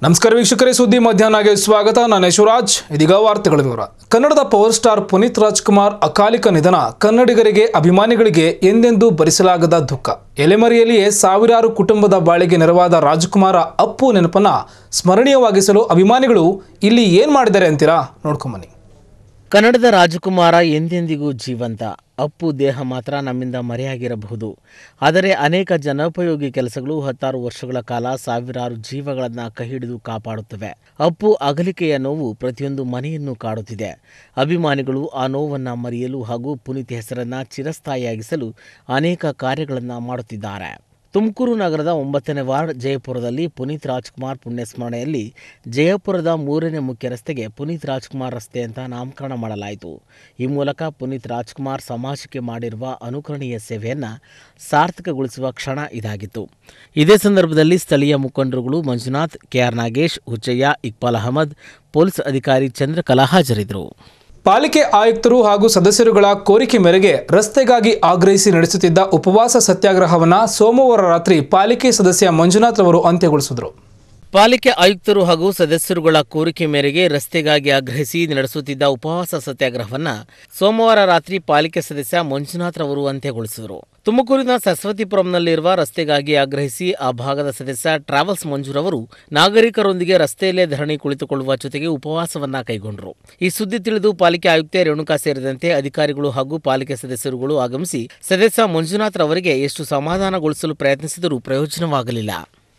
ನಮಸ್ಕಾರ ವೀಕ್ಷಕರೇ ಸುದ್ದಿ ಮಧ್ಯಾಹ್ನಗೆ ಸ್ವಾಗತ ನಾನು ಯಶವರಾಜ್ ಇದೀಗ ವಾರ್ತೆಗಳ ವಿವರ ಕನ್ನಡದ ಪವರ್ ಸ್ಟಾರ್ ಪುನೀತ್ ರಾಜ್ಕುಮಾರ್ ಅಕಾಲಿಕ ನಿಧನ ಕನ್ನಡಿಗರಿಗೆ ಅಭಿಮಾನಿಗಳಿಗೆ ಎಂದೆಂದೂ ಭರಿಸಲಾಗದ ದುಃಖ ಎಲೆಮರೆಯಲ್ಲಿಯೇ ಸಾವಿರಾರು ಕುಟುಂಬದ ಬಾಳಿಗೆ ನೆರವಾದ ರಾಜ್ಕುಮಾರ ಅಪ್ಪು ನೆನಪನ್ನ ಸ್ಮರಣೀಯವಾಗಿಸಲು ಅಭಿಮಾನಿಗಳು ಇಲ್ಲಿ ಏನ್ ಮಾಡಿದ್ದಾರೆ ಅಂತೀರಾ ನೋಡ್ಕೊಂಬನ್ನಿ ಕನ್ನಡದ ರಾಜಕುಮಾರ ಎಂದೆಂದಿಗೂ ಜೀವಂತ ಅಪ್ಪು ದೇಹ ಮಾತ್ರ ನಮ್ಮಿಂದ ಮರೆಯಾಗಿರಬಹುದು ಆದರೆ ಅನೇಕ ಜನೋಪಯೋಗಿ ಕೆಲಸಗಳು ಹತ್ತಾರು ವರ್ಷಗಳ ಕಾಲ ಸಾವಿರಾರು ಜೀವಗಳನ್ನು ಕೈಹಿಡಿದು ಕಾಪಾಡುತ್ತವೆ ಅಪ್ಪು ಅಗಲಿಕೆಯ ನೋವು ಪ್ರತಿಯೊಂದು ಮನೆಯನ್ನು ಕಾಡುತ್ತಿದೆ ಅಭಿಮಾನಿಗಳು ಆ ನೋವನ್ನು ಮರೆಯಲು ಹಾಗೂ ಪುನೀತ್ ಹೆಸರನ್ನು ಚಿರಸ್ಥಾಯಿಯಾಗಿಸಲು ಅನೇಕ ಕಾರ್ಯಗಳನ್ನು ಮಾಡುತ್ತಿದ್ದಾರೆ ತುಮಕೂರು ನಗರದ ಒಂಬತ್ತನೇ ವಾರ್ಡ್ ಜಯಪುರದಲ್ಲಿ ಪುನೀತ್ ರಾಜ್ಕುಮಾರ್ ಪುಣ್ಯಸ್ಮರಣೆಯಲ್ಲಿ ಜಯಪುರದ ಮೂರನೇ ಮುಖ್ಯ ರಸ್ತೆಗೆ ಪುನೀತ್ ರಾಜ್ಕುಮಾರ್ ರಸ್ತೆ ಅಂತ ನಾಮಕರಣ ಮಾಡಲಾಯಿತು ಈ ಮೂಲಕ ಪುನೀತ್ ರಾಜ್ಕುಮಾರ್ ಸಮಾಜಕ್ಕೆ ಮಾಡಿರುವ ಅನುಕರಣೀಯ ಸೇವೆಯನ್ನು ಸಾರ್ಥಕಗೊಳಿಸುವ ಕ್ಷಣ ಇದಾಗಿತ್ತು ಇದೇ ಸಂದರ್ಭದಲ್ಲಿ ಸ್ಥಳೀಯ ಮುಖಂಡರುಗಳು ಮಂಜುನಾಥ್ ಕೆಆರ್ ನಾಗೇಶ್ ಹುಚ್ಚಯ್ಯ ಇಕ್ಬಾಲ್ ಅಹಮದ್ ಪೊಲೀಸ್ ಅಧಿಕಾರಿ ಚಂದ್ರಕಲಾ ಹಾಜರಿದ್ದರು ಪಾಲಿಕೆ ಆಯುಕ್ತರು ಹಾಗೂ ಸದಸ್ಯರುಗಳ ಕೋರಿಕೆ ಮೇರೆಗೆ ರಸ್ತೆಗಾಗಿ ಆಗ್ರಹಿಸಿ ನಡೆಸುತ್ತಿದ್ದ ಉಪವಾಸ ಸತ್ಯಾಗ್ರಹವನ್ನು ಸೋಮವಾರ ರಾತ್ರಿ ಪಾಲಿಕೆ ಸದಸ್ಯ ಮಂಜುನಾಥ್ ರವರು ಅಂತ್ಯಗೊಳಿಸಿದರು ಪಾಲಿಕೆ ಆಯುಕ್ತರು ಹಾಗೂ ಸದಸ್ಯರುಗಳ ಕೋರಿಕೆ ಮೇರೆಗೆ ರಸ್ತೆಗಾಗಿ ಆಗ್ರಹಿಸಿ ನಡೆಸುತ್ತಿದ್ದ ಉಪವಾಸ ಸತ್ಯಾಗ್ರಹವನ್ನು ಸೋಮವಾರ ರಾತ್ರಿ ಪಾಲಿಕೆ ಸದಸ್ಯ ಮಂಜುನಾಥ್ ರವರು ಅಂತ್ಯಗೊಳಿಸಿದರು ತುಮಕೂರಿನ ಸರಸ್ವತಿಪುರಂನಲ್ಲಿರುವ ರಸ್ತೆಗಾಗಿ ಆಗ್ರಹಿಸಿ ಆ ಭಾಗದ ಸದಸ್ಯ ಟ್ರಾವೆಲ್ಸ್ ಮಂಜುರವರು ನಾಗರಿಕರೊಂದಿಗೆ ರಸ್ತೆಯಲ್ಲೇ ಧರಣಿ ಕುಳಿತುಕೊಳ್ಳುವ ಜೊತೆಗೆ ಉಪವಾಸವನ್ನ ಕೈಗೊಂಡರು ಈ ಸುದ್ದಿ ತಿಳಿದು ಪಾಲಿಕೆ ಆಯುಕ್ತೆ ರೇಣುಕಾ ಸೇರಿದಂತೆ ಅಧಿಕಾರಿಗಳು ಹಾಗೂ ಪಾಲಿಕೆ ಸದಸ್ಯರುಗಳು ಆಗಮಿಸಿ ಸದಸ್ಯ ಮಂಜುನಾಥ್ ರವರಿಗೆ ಎಷ್ಟು ಸಮಾಧಾನಗೊಳಿಸಲು ಪ್ರಯತ್ನಿಸಿದರೂ ಪ್ರಯೋಜನವಾಗಲಿಲ್ಲ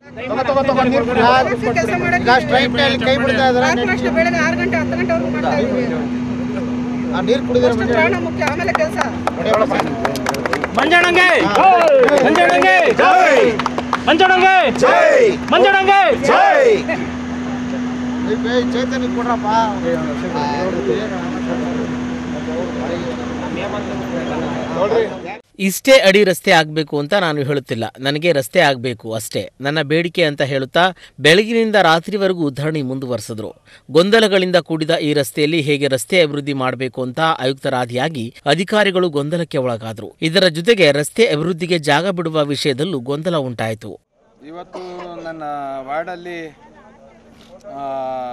ಕೆಲಸ ಮಾಡಕ್ಕೆ ಈಗ ಸ್ಟ್ರೈಕ್ ನಲ್ಲಿ ಕೈ ಬಿಡ್ತಾ ಇದಾರೆ ರಾತ್ರಿ ಅಷ್ಟೇ ಬೆಳಗ್ಗೆ ಆರು ಗಂಟೆ ಹತ್ತು ಗಂಟೆವರೆಗೂ ಮಾಡ್ತಾ ಇದೀವಿ ಆ ನೀರು ಕುಡಿದ್ರೆ ಅಷ್ಟು ಪ್ರಾಣ ಮುಖ್ಯ ಆಮೇಲೆ ಕೆಲಸ ಮಂಜಣ್ಣಂಗೆ ಮಂಜಣ್ಣಂಗೆ ಮಂಜಣ್ಣಂಗೆ ಮಂಜಣ್ಣಂಗೆ ಚೈತನ್ಯ ಕೊಡ್ರಪ್ಪ ಇಷ್ಟೇ ಅಡಿ ರಸ್ತೆ ಆಗಬೇಕು ಅಂತ ನಾನು ಹೇಳುತ್ತಿಲ್ಲ ನನಗೆ ರಸ್ತೆ ಆಗಬೇಕು ಅಷ್ಟೇ ನನ್ನ ಬೇಡಿಕೆ ಅಂತ ಹೇಳುತ್ತಾ ಬೆಳಗಿನಿಂದ ರಾತ್ರಿವರೆಗೂ ಧರಣಿ ಮುಂದುವರೆಸಿದ್ರು ಗೊಂದಲಗಳಿಂದ ಕೂಡಿದ ಈ ರಸ್ತೆಯಲ್ಲಿ ಹೇಗೆ ರಸ್ತೆ ಅಭಿವೃದ್ಧಿ ಮಾಡಬೇಕು ಅಂತ ಆಯುಕ್ತರಾದಿಯಾಗಿ ಅಧಿಕಾರಿಗಳು ಗೊಂದಲಕ್ಕೆ ಒಳಗಾದರು ಇದರ ಜೊತೆಗೆ ರಸ್ತೆ ಅಭಿವೃದ್ಧಿಗೆ ಜಾಗ ಬಿಡುವ ವಿಷಯದಲ್ಲೂ ಗೊಂದಲ ಉಂಟಾಯಿತು ಇವತ್ತು ನನ್ನ ವಾರ್ಡಲ್ಲಿ ಆ,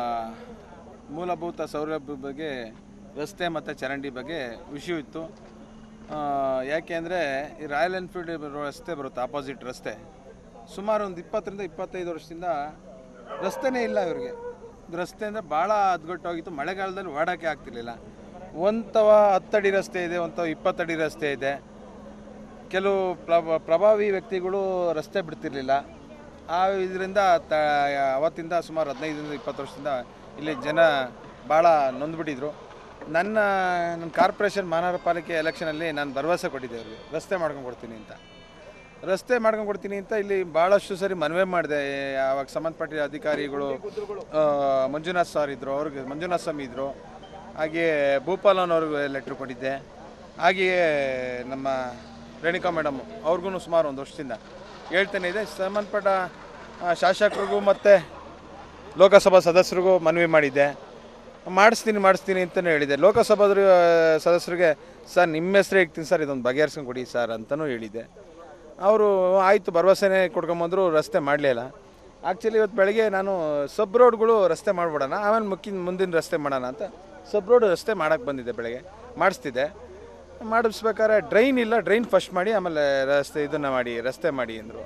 ಮೂಲಭೂತ ಸೌಲಭ್ಯ ಬಗ್ಗೆ ರಸ್ತೆ ಮತ್ತು ಚರಂಡಿ ಬಗ್ಗೆ ವಿಷಯ ಇತ್ತು ಆ, ಯಾಕೆ ಅಂದರೆ ಈ ರಾಯಲ್ ಎನ್ಫೀಲ್ಡ್ ಬರೋ ರಸ್ತೆ ಬರುತ್ತೆ ಆಪೋಸಿಟ್ ರಸ್ತೆ ಸುಮಾರು ಒಂದು ಇಪ್ಪತ್ತರಿಂದ ಇಪ್ಪತ್ತೈದು ವರ್ಷದಿಂದ ರಸ್ತೆನೇ ಇಲ್ಲ ಇವ್ರಿಗೆ ರಸ್ತೆ ಅಂದರೆ ಭಾಳ ಹದ್ಗೊಟ್ಟೋಗಿತ್ತು ಮಳೆಗಾಲದಲ್ಲಿ ಓಡೋಕ್ಕೆ ಆಗ್ತಿರ್ಲಿಲ್ಲ ಒಂಥವ ಹತ್ತಡಿ ರಸ್ತೆ ಇದೆ ಒಂಥವ ಇಪ್ಪತ್ತಡಿ ರಸ್ತೆ ಇದೆ ಕೆಲವು ಪ್ರಭ ಪ್ರಭಾವಿ ವ್ಯಕ್ತಿಗಳು ರಸ್ತೆ ಬಿಡ್ತಿರ್ಲಿಲ್ಲ ಆ ಇದರಿಂದ ತ ಅವತ್ತಿಂದ ಸುಮಾರು ಹದಿನೈದರಿಂದ ಇಪ್ಪತ್ತು ವರ್ಷದಿಂದ ಇಲ್ಲಿ ಜನ ಭಾಳ ನೊಂದ್ಬಿಟ್ಟಿದ್ರು ನನ್ನ ನನ್ನ ಕಾರ್ಪೊರೇಷನ್ ಮಹಾನಗರ ಪಾಲಿಕೆ ಎಲೆಕ್ಷನಲ್ಲಿ ನಾನು ಭರವಸೆ ಕೊಟ್ಟಿದ್ದೆ ಅವ್ರಿಗೆ ರಸ್ತೆ ಮಾಡ್ಕೊಂಡು ಕೊಡ್ತೀನಿ ಅಂತ ರಸ್ತೆ ಮಾಡ್ಕೊಂಡು ಕೊಡ್ತೀನಿ ಅಂತ ಇಲ್ಲಿ ಭಾಳಷ್ಟು ಸರಿ ಮನವಿ ಮಾಡಿದೆ ಅವಾಗ ಸಂಬಂಧಪಟ್ಟ ಅಧಿಕಾರಿಗಳು ಆ, ಮಂಜುನಾಥ್ ಸರ್ ಇದ್ದರು ಅವ್ರಿಗೆ ಮಂಜುನಾಥ್ ಸ್ವಾಮಿ ಇದ್ದರು ಹಾಗೆ ಭೂಪಾಲನ್ ಅವ್ರಿಗೆ ಲೆಟ್ರ್ ಕೊಟ್ಟಿದ್ದೆ ಹಾಗೆಯೇ ನಮ್ಮ ರೇಣುಕಾ ಮೇಡಮ್ ಅವ್ರಿಗೂ ಸುಮಾರು ಒಂದು ವರ್ಷದಿಂದ ಹೇಳ್ತಾನೆ ಇದೆ ಸಂಬಂಧಪಟ್ಟ ಆ, ಶಾಸಕರಿಗೂ ಮತ್ತು ಲೋಕಸಭಾ ಸದಸ್ಯರಿಗೂ ಮನವಿ ಮಾಡಿದ್ದೆ ಮಾಡಿಸ್ತೀನಿ ಮಾಡಿಸ್ತೀನಿ ಅಂತಲೂ ಹೇಳಿದೆ ಲೋಕಸಭಾದ್ರ ಸದಸ್ಯರಿಗೆ ಸರ್ ನಿಮ್ಮ ಹೆಸರೇ ಇಡ್ತೀನಿ ಸರ್ ಇದೊಂದು ಬಗೆಹರಿಸ್ಕೊಂಡು ಕೊಡಿ ಸರ್ ಅಂತಲೂ ಹೇಳಿದ್ದೆ ಅವರು ಆಯಿತು ಭರವಸೆನೇ ಕೊಡ್ಕೊಂಬಂದ್ರು ರಸ್ತೆ ಮಾಡಲಿಲ್ಲ ಆ್ಯಕ್ಚುಲಿ ಇವತ್ತು ಬೆಳಗ್ಗೆ ನಾನು ಸಬ್ ರೋಡ್ಗಳು ರಸ್ತೆ ಮಾಡಿಬಿಡೋಣ ಆಮೇಲೆ ಮುಖ್ಯ ಮುಂದಿನ ರಸ್ತೆ ಮಾಡೋಣ ಅಂತ ಸಬ್ ರೋಡ್ ರಸ್ತೆ ಮಾಡೋಕ್ಕೆ ಬಂದಿದ್ದೆ ಬೆಳಗ್ಗೆ ಮಾಡಿಸ್ತಿದ್ದೆ ಮಾಡಿಸ್ಬೇಕಾದ್ರೆ ಡ್ರೈನ್ ಇಲ್ಲ ಡ್ರೈನ್ ಫಸ್ಟ್ ಮಾಡಿ ಆಮೇಲೆ ರಸ್ತೆ ಇದನ್ನು ಮಾಡಿ ರಸ್ತೆ ಮಾಡಿ ಅಂದರು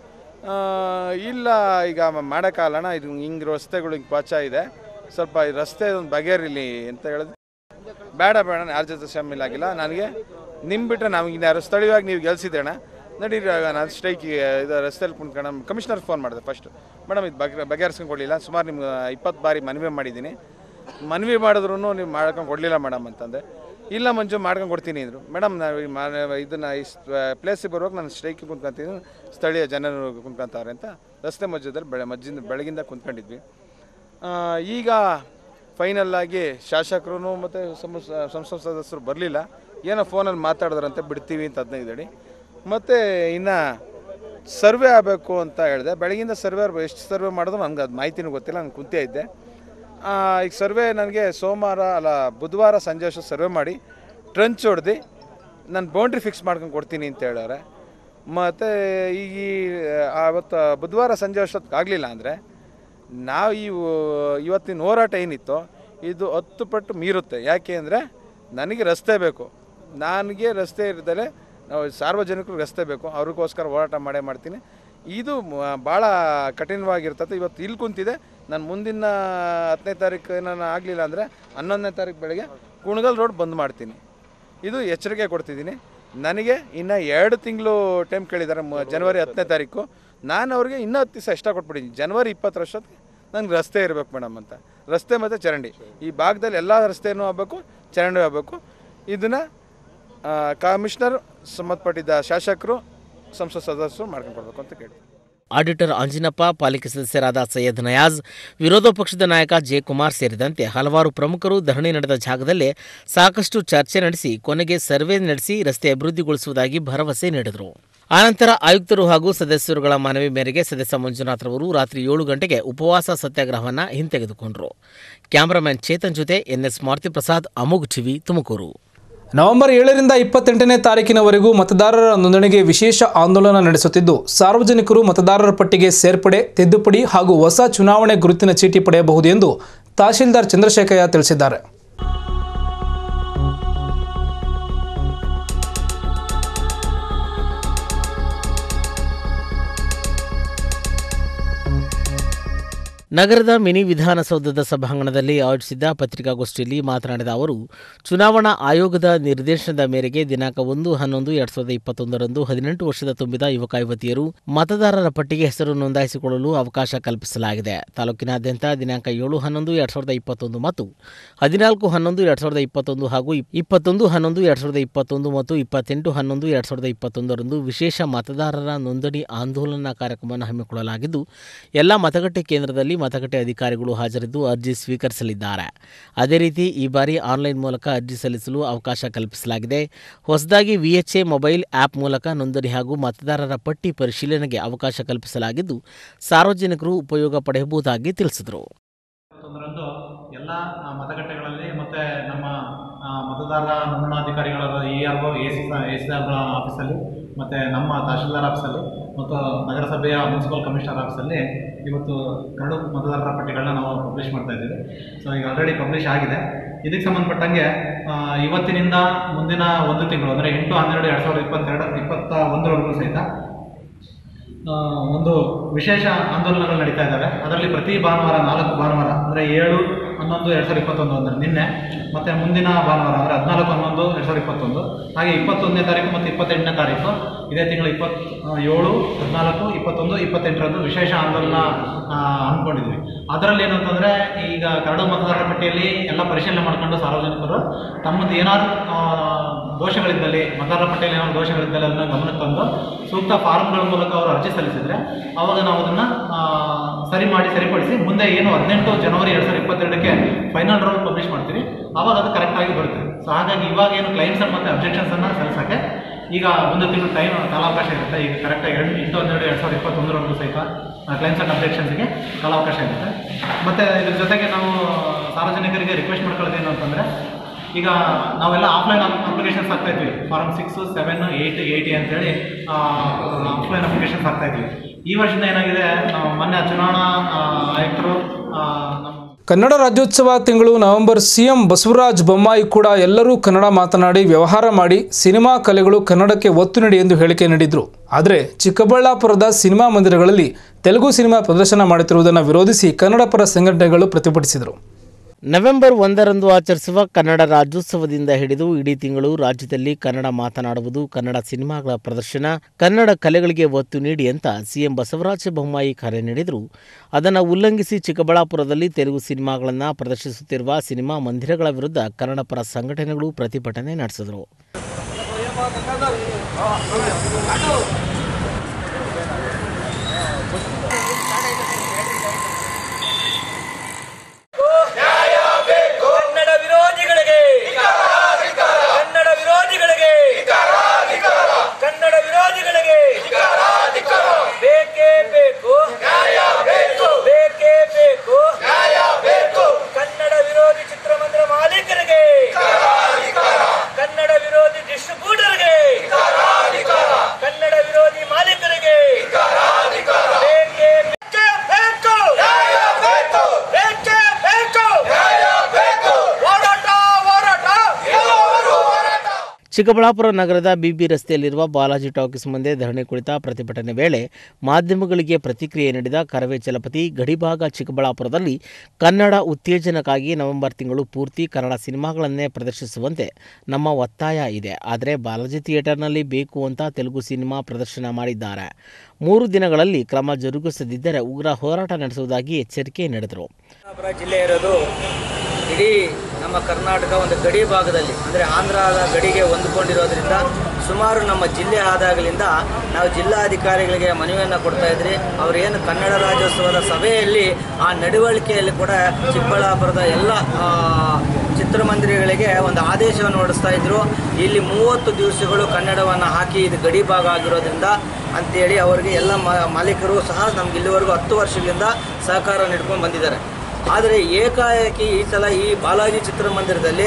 ಇಲ್ಲ ಈಗ ಮಾಡೋಕ್ಕಾಗಲ್ಲಣ್ಣ ಇದು ಹಿಂಗೆ ರಸ್ತೆಗಳು ಹಿಂಗೆ ಪಾಚ ಇದೆ ಸ್ವಲ್ಪ ಈ ರಸ್ತೆ ಒಂದು ಬಗೆಹರಿಲಿ ಅಂತ ಹೇಳಿದ್ರೆ ಬೇಡ ಬೇಡ ನಾನು ಯಾರ ಜೊತೆ ಶಾಮಿಲಾಗಿಲ್ಲ ನನಗೆ ನಿಮ್ಮ ಬಿಟ್ಟರೆ ನಮಗೆ ಯಾರು ಸ್ಥಳೀಯವಾಗಿ ನೀವು ಗೆಲ್ಸಿದ್ದೇಣ ನಡೀರಿ ಆಗ ನಾನು ಸ್ಟ್ರೈಕಿಗೆ ಇದು ರಸ್ತೆಯಲ್ಲಿ ಕುಂತ್ಕೊಂಡು ಕಮಿಷನರ್ಗೆ ಫೋನ್ ಮಾಡಿದೆ ಫಸ್ಟ್ ಮೇಡಮ್ ಇದು ಬಗೆ ಬಗೆಹರಿಸ್ಕೊಂಡು ಕೊಡಲಿಲ್ಲ ಸುಮಾರು ನಿಮ್ಗೆ ಇಪ್ಪತ್ತು ಬಾರಿ ಮನವಿ ಮಾಡಿದ್ದೀನಿ ಮನವಿ ಮಾಡಿದ್ರು ನೀವು ಮಾಡ್ಕೊಂಡು ಕೊಡಲಿಲ್ಲ ಮೇಡಮ್ ಅಂತಂದೆ ಇಲ್ಲ ಮಂಜು ಮಾಡ್ಕೊಂಡು ಕೊಡ್ತೀನಿ ಅಂದರು ಮೇಡಮ್ ನಾವು ಈ ಮಾ ಇದನ್ನು ಈ ಪ್ಲೇಸಿಗೆ ಬರುವಾಗ ನಾನು ಸ್ಟ್ರೈಕಿಗೆ ಕುಂತ್ಕೊಂತೀನಿ ಸ್ಥಳೀಯ ಜನರು ಕುಂತ್ಕೊಂತಾರೆ ಅಂತ ರಸ್ತೆ ಮಧ್ಯದಲ್ಲಿ ಬೆಳೆ ಮಜ್ಜಿಂದ ಬೆಳಗಿಂದ ಕುಂತ್ಕೊಂಡಿದ್ವಿ ಆ, ಈಗ ಫೈನಲ್ ಆಗಿ ಶಾಸಕರು ಮತ್ತು ಸಂಸತ್ ಸದಸ್ಯರು ಬರಲಿಲ್ಲ ಏನೋ ಫೋನಲ್ಲಿ ಮಾತಾಡಿದ್ರಂತೆ ಬಿಡ್ತೀವಿ ಅಂತ ಹದಿನೈದು ಅಡಿ ಮತ್ತು ಇನ್ನು ಸರ್ವೆ ಆಗಬೇಕು ಅಂತ ಹೇಳಿದೆ ಬೆಳಗಿಂದ ಸರ್ವೆ ಎಷ್ಟು ಸರ್ವೆ ಮಾಡಿದ್ರು ನನಗೆ ಅದು ಮಾಹಿತಿನೂ ಗೊತ್ತಿಲ್ಲ ನಾನು ಕುಂತೇ ಇದ್ದೆ ಆ, ಈಗ ಸರ್ವೆ ನನಗೆ ಸೋಮವಾರ ಅಲ್ಲ ಬುಧವಾರ ಸಂಜೆ ಅಷ್ಟು ಸರ್ವೆ ಮಾಡಿ ಟ್ರಂಚ್ ಹೊಡೆದು ನಾನು ಬೌಂಡ್ರಿ ಫಿಕ್ಸ್ ಮಾಡ್ಕೊಂಡು ಕೊಡ್ತೀನಿ ಅಂತ ಹೇಳೋರೆ ಮತ್ತು ಈಗ ಈ ಆವತ್ತು ಬುಧವಾರ ಸಂಜೆ ಅಷ್ಟೊತ್ತಿಗೆ ಆಗಲಿಲ್ಲ ಅಂದರೆ ನಾವು ಈ ವ- ಇವತ್ತಿನ ಹೋರಾಟ ಏನಿತ್ತು ಇದು ಹತ್ತು ಪಟ್ಟು ಮೀರುತ್ತೆ ಯಾಕೆ ಅಂದರೆ ನನಗೆ ರಸ್ತೆ ಬೇಕು ನನಗೆ ರಸ್ತೆ ಇರ್ದಲೆ ನಾವು ಸಾರ್ವಜನಿಕರು ರಸ್ತೆ ಬೇಕು ಅವ್ರಿಗೋಸ್ಕರ ಹೋರಾಟ ಮಾಡೇ ಮಾಡ್ತೀನಿ ಇದು ಮ- ಭಾಳ ಕಠಿಣವಾಗಿರ್ತದೆ ಇವತ್ತು ಇಲ್ಲಿ ಕುಂತಿದೆ ನಾನು ಮುಂದಿನ ಹತ್ತನೇ ತಾರೀಕು ನಾನು ಆಗಲಿಲ್ಲ ಅಂದರೆ ಹನ್ನೊಂದನೇ ತಾರೀಕು ಬೆಳಗ್ಗೆ ಕುಣಗಲ್ ರೋಡ್ ಬಂದ್ ಮಾಡ್ತೀನಿ ಇದು ಎಚ್ಚರಿಕೆ ಕೊಡ್ತಿದ್ದೀನಿ ನನಗೆ ಇನ್ನು ಎರಡು ತಿಂಗಳು ಟೈಮ್ ಕೇಳಿದ್ದಾರೆ ಮ- ಜನವರಿ ಹತ್ತನೇ ತಾರೀಕು ನಾನು ಅವ್ರಿಗೆ ಇನ್ನೂ ಹತ್ತು ದಿವಸ ಎಕ್ಸ್ಟ್ರಾ ಕೊಟ್ಬಿಟ್ಟಿದ್ದೀನಿ ಜನವರಿ ಇಪ್ಪತ್ತರಷ್ಟೊತ್ತಿಗೆ ನಂಗೆ ರಸ್ತೆ ಇರಬೇಕು ಮೇಡಮ್ ಅಂತ ರಸ್ತೆ ಮತ್ತು ಚರಂಡಿ ಈ ಭಾಗದಲ್ಲಿ ಎಲ್ಲ ರಸ್ತೆನೂ ಆಗಬೇಕು ಚರಂಡಿ ಆಗಬೇಕು ಇದನ್ನು ಕಮಿಷನರ್ ಸಂಬಂಧಪಟ್ಟಿದ್ದ ಶಾಸಕರು ಸಂಸತ್ ಸದಸ್ಯರು ಮಾಡ್ಕೊಂಡು ಕೊಡಬೇಕು ಅಂತ ಕೇಳಿ ಆಡಿಟರ್ ಅಂಜಿನಪ್ಪ ಪಾಲಿಕೆ ಸದಸ್ಯರಾದ ಸೈಯದ್ ನಯಾಜ್ ವಿರೋಧ ಪಕ್ಷದ ನಾಯಕ ಜೆ ಕುಮಾರ್ ಸೇರಿದಂತೆ ಹಲವಾರು ಪ್ರಮುಖರು ಧರಣಿ ನಡೆದ ಜಾಗದಲ್ಲೇ ಸಾಕಷ್ಟು ಚರ್ಚೆ ನಡೆಸಿ ಕೊನೆಗೆ ಸರ್ವೆ ನಡೆಸಿ ರಸ್ತೆ ಅಭಿವೃದ್ಧಿಗೊಳಿಸುವುದಾಗಿ ಭರವಸೆ ನೀಡಿದರು ಆನಂತರ ಆಯುಕ್ತರು ಹಾಗೂ ಸದಸ್ಯರುಗಳ ಮನವಿ ಮೇರೆಗೆ ಸದಸ್ಯ ಮಂಜುನಾಥ್ ರವರು ರಾತ್ರಿ ಏಳು ಗಂಟೆಗೆ ಉಪವಾಸ ಸತ್ಯಾಗ್ರಹವನ್ನು ಹಿಂತೆಗೆದುಕೊಂಡರು ಕ್ಯಾಮರಾಮನ್ ಚೇತನ್ ಜೊತೆ N S Maruti Prasad Amogh TV Tumakuru November ಏಳರಿಂದ ಇಪ್ಪತ್ತೆಂಟನೇ ತಾರೀಕಿನವರೆಗೂ ಮತದಾರರ ನೋಂದಣಿಗೆ ವಿಶೇಷ ಆಂದೋಲನ ನಡೆಸುತ್ತಿದ್ದು ಸಾರ್ವಜನಿಕರು ಮತದಾರರ ಪಟ್ಟಿಗೆ ಸೇರ್ಪಡೆ ತಿದ್ದುಪಡಿ ಹಾಗೂ ಹೊಸ ಚುನಾವಣೆ ಗುರುತಿನ ಚೀಟಿ ಪಡೆಯಬಹುದು ಎಂದು ತಹಶೀಲ್ದಾರ್ ಚಂದ್ರಶೇಖರಯ್ಯ ತಿಳಿಸಿದ್ದಾರೆ ನಗರದ ಮಿನಿ ವಿಧಾನಸೌಧದ ಸಭಾಂಗಣದಲ್ಲಿ ಆಯೋಜಿಸಿದ್ದ ಪತ್ರಿಕಾಗೋಷ್ಠಿಯಲ್ಲಿ ಮಾತನಾಡಿದ ಅವರು ಚುನಾವಣಾ ಆಯೋಗದ ನಿರ್ದೇಶನದ ಮೇರೆಗೆ ದಿನಾಂಕ ಒಂದು ಹನ್ನೊಂದು ಎರಡ್ ಸಾವಿರದ ಇಪ್ಪತ್ತೊಂದರಂದು ಹದಿನೆಂಟು ವರ್ಷದ ತುಂಬಿದ ಯುವಕ ಯುವತಿಯರು ಮತದಾರರ ಪಟ್ಟಿಗೆ ಹೆಸರು ನೋಂದಾಯಿಸಿಕೊಳ್ಳಲು ಅವಕಾಶ ಕಲ್ಪಿಸಲಾಗಿದೆ ತಾಲೂಕಿನಾದ್ಯಂತ ದಿನಾಂಕ ಏಳು ಹನ್ನೊಂದು ಎರಡ್ ಸಾವಿರದ ಇಪ್ಪತ್ತೊಂದು ಮತ್ತು ಹದಿನಾಲ್ಕು ಹನ್ನೊಂದು ಎರಡ್ ಸಾವಿರದ ಇಪ್ಪತ್ತೊಂದು ಹಾಗೂ ಇಪ್ಪತ್ತೊಂದು ಹನ್ನೊಂದು ಎರಡ್ ಸಾವಿರದ ಇಪ್ಪತ್ತೊಂದು ಮತ್ತು ಇಪ್ಪತ್ತೆಂಟು ಹನ್ನೊಂದು ಎರಡ್ ಸಾವಿರದ ಇಪ್ಪತ್ತೊಂದರಂದು ವಿಶೇಷ ಮತದಾರರ ನೋಂದಣಿ ಆಂದೋಲನ ಕಾರ್ಯಕ್ರಮವನ್ನು ಹಮ್ಮಿಕೊಳ್ಳಲಾಗಿದ್ದು ಎಲ್ಲ ಮತಗಟ್ಟೆ ಕೇಂದ್ರದಲ್ಲಿ ಮತಗಟ್ಟೆ ಅಧಿಕಾರಿಗಳು ಹಾಜರಿದ್ದು ಅರ್ಜಿ ಸ್ವೀಕರಿಸಲಿದ್ದಾರೆ ಅದೇ ರೀತಿ ಈ ಬಾರಿ ಆನ್ಲೈನ್ ಮೂಲಕ ಅರ್ಜಿ ಸಲ್ಲಿಸಲು ಅವಕಾಶ ಕಲ್ಪಿಸಲಾಗಿದೆ ಹೊಸದಾಗಿ ವಿಎಚ್ಎ ಮೊಬೈಲ್ ಆ್ಯಪ್ ಮೂಲಕ ನೋಂದಣಿ ಹಾಗೂ ಮತದಾರರ ಪಟ್ಟಿ ಪರಿಶೀಲನೆಗೆ ಅವಕಾಶ ಕಲ್ಪಿಸಲಾಗಿದ್ದು ಸಾರ್ವಜನಿಕರು ಉಪಯೋಗ ಪಡೆಯಬಹುದಾಗಿ ತಿಳಿಸಿದರು ಇಪ್ಪತ್ತೊಂದರಂದು ಎಲ್ಲ ಆ, ಮತಗಟ್ಟೆಗಳಲ್ಲಿ ಮತ್ತು ನಮ್ಮ ಆ, ಮತದಾರರ ನೋಂದಣಾಧಿಕಾರಿಗಳಾದ E R O A C A C R ಆಫೀಸಲ್ಲಿ ಮತ್ತು ನಮ್ಮ ತಹಶೀಲ್ದಾರ್ ಆಫೀಸಲ್ಲಿ ಮತ್ತು ನಗರಸಭೆಯ ಮುನ್ಸಿಪಲ್ ಕಮಿಷನರ್ ಆಫೀಸಲ್ಲಿ ಇವತ್ತು ಕರಡು ಮತದಾರರ ಪಟ್ಟಿಗಳನ್ನ ನಾವು ಪಬ್ಲಿಷ್ ಮಾಡ್ತಾ ಇದ್ದೀವಿ ಸೊ ಈಗ ಆಲ್ರೆಡಿ ಪಬ್ಲಿಷ್ ಆಗಿದೆ ಇದಕ್ಕೆ ಸಂಬಂಧಪಟ್ಟಂಗೆ ಆ, ಇವತ್ತಿನಿಂದ ಮುಂದಿನ ಒಂದು ತಿಂಗಳು ಅಂದರೆ ಎಂಟು ಹನ್ನೆರಡು ಎರಡು ಸಾವಿರದ ಇಪ್ಪತ್ತೆರಡು ಇಪ್ಪತ್ತ ಒಂದರವರೆಗೂ ಸಹಿತ ಆ, ಒಂದು ವಿಶೇಷ ಆಂದೋಲನಗಳು ನಡೀತಾ ಇದ್ದಾವೆ ಅದರಲ್ಲಿ ಪ್ರತಿ ಭಾನುವಾರ ನಾಲ್ಕು ಭಾನುವಾರ ಅಂದರೆ ಏಳು ಹನ್ನೊಂದು ಎರಡು ಸಾವಿರದ ಇಪ್ಪತ್ತೊಂದು ಅಂದರೆ ನಿನ್ನೆ ಮತ್ತು ಮುಂದಿನ ಭಾನುವಾರ ಅಂದರೆ ಹದಿನಾಲ್ಕು ಹನ್ನೊಂದು ಎರಡು ಸಾವಿರದ ಇಪ್ಪತ್ತೊಂದು ಹಾಗೆ ಇಪ್ಪತ್ತೊಂದನೇ ತಾರೀಕು ಮತ್ತು ಇಪ್ಪತ್ತೆಂಟನೇ ತಾರೀಕು ಇದೇ ತಿಂಗಳು ಇಪ್ಪತ್ತು ಆ, ಏಳು ಹದಿನಾಲ್ಕು ಇಪ್ಪತ್ತೊಂದು ಇಪ್ಪತ್ತೆಂಟರಂದು ವಿಶೇಷ ಆಂದೋಲನ ಆ, ಹಮ್ಮಿಕೊಂಡಿದ್ವಿ ಅದರಲ್ಲಿ ಏನಂತಂದರೆ ಈಗ ಕರಡು ಮತದಾರರ ಪಟ್ಟಿಯಲ್ಲಿ ಎಲ್ಲ ಪರಿಶೀಲನೆ ಮಾಡ್ಕೊಂಡು ಸಾರ್ವಜನಿಕರು ತಮ್ಮದು ಏನಾದ್ರು ಆ, ದೋಷಗಳಿದ್ದಲ್ಲಿ ಮತದಾರರ ಪಟ್ಟಿಯಲ್ಲಿ ಏನಾದ್ರು ದೋಷಗಳಿದ್ದಲ್ಲಿ ಅದನ್ನ ಗಮನಕ್ಕೆ ತಂದು ಸೂಕ್ತ ಫಾರ್ಮ್ಗಳ ಮೂಲಕ ಅವರು ಅರ್ಜಿ ಸಲ್ಲಿಸಿದ್ರೆ ಅವಾಗ ನಾವು ಅದನ್ನು ಸರಿ ಮಾಡಿ ಸರಿಪಡಿಸಿ ಮುಂದೆ ಏನು ಹದಿನೆಂಟು ಜನವರಿ ಎರಡು ಸಾವಿರದ ಇಪ್ಪತ್ತೆರಡಕ್ಕೆ ಫೈನಲ್ ರೋಲ್ ಪಬ್ಲಿಷ್ ಮಾಡ್ತೀವಿ ಆವಾಗ ಅದು ಕರೆಕ್ಟಾಗಿ ಬರುತ್ತೆ ಸೊ ಹಾಗಾಗಿ ಇವಾಗ ಏನು ಕ್ಲೈಮ್ಸ್ ಮತ್ತು ಅಬ್ಜೆಕ್ಷನ್ಸನ್ನು ಸಲ್ಲಿಸೋಕ್ಕೆ ಈಗ ಒಂದು ತಿಂಗಳು ಟೈಮ್ ಕಾಲಾವಕಾಶ ಇರುತ್ತೆ ಈಗ ಕರೆಕ್ಟಾಗಿ ಎರಡು ಎಂಟು ಹನ್ನೆರಡು ಎರಡು ಸಾವಿರದ ಇಪ್ಪತ್ತೊಂದರವರೆಗೂ ಸಹಿತ ಕ್ಲೈಮ್ಸ್ ಆ್ಯಂಡ್ ಅಬ್ಜೆಕ್ಷನ್ಸ್ಗೆ ಕಾಲಾವಕಾಶ ಇರುತ್ತೆ ಮತ್ತು ಇದ್ರ ಜೊತೆಗೆ ನಾವು ಸಾರ್ವಜನಿಕರಿಗೆ ರಿಕ್ವೆಸ್ಟ್ ಮಾಡ್ಕೊಳ್ಳೋದು ಏನು ಅಂತಂದರೆ ಈಗ ನಾವೆಲ್ಲ ಆಫ್ಲೈನ್ ಅಪ್ಲಿಕೇಶನ್ಸ್ ಹಾಕ್ತಾ ಇದ್ವಿ form six seven eight eighty ಅಂತೇಳಿ ಆಫ್ಲೈನ್ ಅಪ್ಲಿಕೇಶನ್ಸ್ ಹಾಕ್ತಾ ಇದ್ವಿ ಈ ವರ್ಷದಿಂದ ಏನಾಗಿದೆ ನಾವು ಮೊನ್ನೆ ಚುನಾವಣಾ ಆ, ಆಯುಕ್ತರು ಆ, ನಮ್ಮ ಕನ್ನಡ ರಾಜ್ಯೋತ್ಸವ ತಿಂಗಳು ನವೆಂಬರ್ ಸಿಎಂ ಬಸವರಾಜ ಬೊಮ್ಮಾಯಿ ಕೂಡ ಎಲ್ಲರೂ ಕನ್ನಡ ಮಾತನಾಡಿ ವ್ಯವಹಾರ ಮಾಡಿ ಸಿನಿಮಾ ಕಲೆಗಳು ಕನ್ನಡಕ್ಕೆ ಒತ್ತು ನೀಡಿ ಎಂದು ಹೇಳಿಕೆ ನೀಡಿದ್ರು ಆದರೆ ಚಿಕ್ಕಬಳ್ಳಾಪುರದ ಸಿನಿಮಾ ಮಂದಿರಗಳಲ್ಲಿ ತೆಲುಗು ಸಿನಿಮಾ ಪ್ರದರ್ಶನ ಮಾಡುತ್ತಿರುವುದನ್ನು ವಿರೋಧಿಸಿ ಕನ್ನಡ ಪರ ಸಂಘಟನೆಗಳು ಪ್ರತಿಭಟಿಸಿದರು ನವೆಂಬರ್ ಒಂದರಂದು ಆಚರಿಸುವ ಕನ್ನಡ ರಾಜ್ಯೋತ್ಸವದಿಂದ ಹಿಡಿದು ಇಡೀ ತಿಂಗಳು ರಾಜ್ಯದಲ್ಲಿ ಕನ್ನಡ ಮಾತನಾಡುವುದು ಕನ್ನಡ ಸಿನಿಮಾಗಳ ಪ್ರದರ್ಶನ ಕನ್ನಡ ಕಲೆಗಳಿಗೆ ಒತ್ತು ನೀಡಿ ಅಂತ ಸಿಎಂ ಬಸವರಾಜ ಬೊಮ್ಮಾಯಿ ಕರೆ ನೀಡಿದರು ಅದನ್ನು ಉಲ್ಲಂಘಿಸಿ ಚಿಕ್ಕಬಳ್ಳಾಪುರದಲ್ಲಿ ತೆಲುಗು ಸಿನಿಮಾಗಳನ್ನು ಪ್ರದರ್ಶಿಸುತ್ತಿರುವ ಸಿನಿಮಾ ಮಂದಿರಗಳ ವಿರುದ್ಧ ಕನ್ನಡ ಪರ ಸಂಘಟನೆಗಳು ಪ್ರತಿಭಟನೆ ನಡೆಸಿದರು ಕನ್ನಡ ವಿರೋಧಿಗಳಿಗೆ ಕನ್ನಡ ವಿರೋಧಿಗಳಿಗೆ ಕನ್ನಡ ವಿರೋಧಿಗಳಿಗೆ ಬೇಕೇ ಬೇಕು ಬೇಕೇ ಬೇಕು ಕನ್ನಡ ವಿರೋಧಿ ಚಿತ್ರಮಂದಿರ ಮಾಲೀಕರಿಗೆ ಕನ್ನಡ ವಿರೋಧಿ ಡಿಸ್ಟ್ರಿಬ್ಯೂಟರ್ಗೆ ಕನ್ನಡ ವಿರೋಧಿ ಚಿಕ್ಕಬಳ್ಳಾಪುರ ನಗರದ ಬಿಬಿ ರಸ್ತೆಯಲ್ಲಿರುವ ಬಾಲಾಜಿ ಟಾಕೀಸ್ ಮುಂದೆ ಧರಣಿ ಕುಳಿತ ಪ್ರತಿಭಟನೆ ವೇಳೆ ಮಾಧ್ಯಮಗಳಿಗೆ ಪ್ರತಿಕ್ರಿಯೆ ನೀಡಿದ ಕರವೇ ಚಲಪತಿ ಗಡಿಭಾಗ ಚಿಕ್ಕಬಳ್ಳಾಪುರದಲ್ಲಿ ಕನ್ನಡ ಉತ್ತೇಜನಕ್ಕಾಗಿ ನವೆಂಬರ್ ತಿಂಗಳು ಪೂರ್ತಿ ಕನ್ನಡ ಸಿನಿಮಾಗಳನ್ನೇ ಪ್ರದರ್ಶಿಸುವಂತೆ ನಮ್ಮ ಒತ್ತಾಯ ಇದೆ ಆದರೆ ಬಾಲಾಜಿ ಥಿಯೇಟರ್ನಲ್ಲಿ ಬೇಕು ಅಂತ ತೆಲುಗು ಸಿನಿಮಾ ಪ್ರದರ್ಶನ ಮಾಡಿದ್ದಾರೆ ಮೂರು ದಿನಗಳಲ್ಲಿ ಕ್ರಮ ಜರುಗಿಸದಿದ್ದರೆ ಉಗ್ರ ಹೋರಾಟ ನಡೆಸುವುದಾಗಿ ಎಚ್ಚರಿಕೆ ನೀಡಿದರು ಚಿಕ್ಕಬಳ್ಳಾಪುರ ಜಿಲ್ಲೆ ಇರೋದು ಇಡೀ ನಮ್ಮ ಕರ್ನಾಟಕ ಒಂದು ಗಡಿ ಭಾಗದಲ್ಲಿ ಅಂದರೆ ಆಂಧ್ರದ ಗಡಿಗೆ ಹೊಂದಿಕೊಂಡಿರೋದ್ರಿಂದ ಸುಮಾರು ನಮ್ಮ ಜಿಲ್ಲೆ ಆದಾಗಲಿಂದ ನಾವು ಜಿಲ್ಲಾಧಿಕಾರಿಗಳಿಗೆ ಮನವಿಯನ್ನು ಕೊಡ್ತಾ ಇದ್ರಿ ಅವರೇನು ಕನ್ನಡ ರಾಜ್ಯೋತ್ಸವದ ಸಭೆಯಲ್ಲಿ ಆ ನಡವಳಿಕೆಯಲ್ಲಿ ಕೂಡ ಚಿಕ್ಕಬಳ್ಳಾಪುರದ ಎಲ್ಲ ಆ, ಚಿತ್ರಮಂದಿರಗಳಿಗೆ ಒಂದು ಆದೇಶವನ್ನು ಹೊರಡಿಸ್ತಾ ಇದ್ರು ಇಲ್ಲಿ ಮೂವತ್ತು ದಿವಸಗಳು ಕನ್ನಡವನ್ನು ಹಾಕಿ ಇದು ಗಡಿ ಭಾಗ ಆಗಿರೋದ್ರಿಂದ ಅಂತೇಳಿ ಅವರಿಗೆ ಎಲ್ಲ ಮ- ಮಾಲೀಕರು ಸಹ ನಮ್ಗೆ ಇಲ್ಲಿವರೆಗೂ ಹತ್ತು ವರ್ಷಗಳಿಂದ ಸಹಕಾರ ನೀಡ್ಕೊಂಡು ಬಂದಿದ್ದಾರೆ ಆದರೆ ಏಕಾಏಕಿ ಈ ಸಲ ಈ ಬಾಲಾಜಿ ಚಿತ್ರಮಂದಿರದಲ್ಲಿ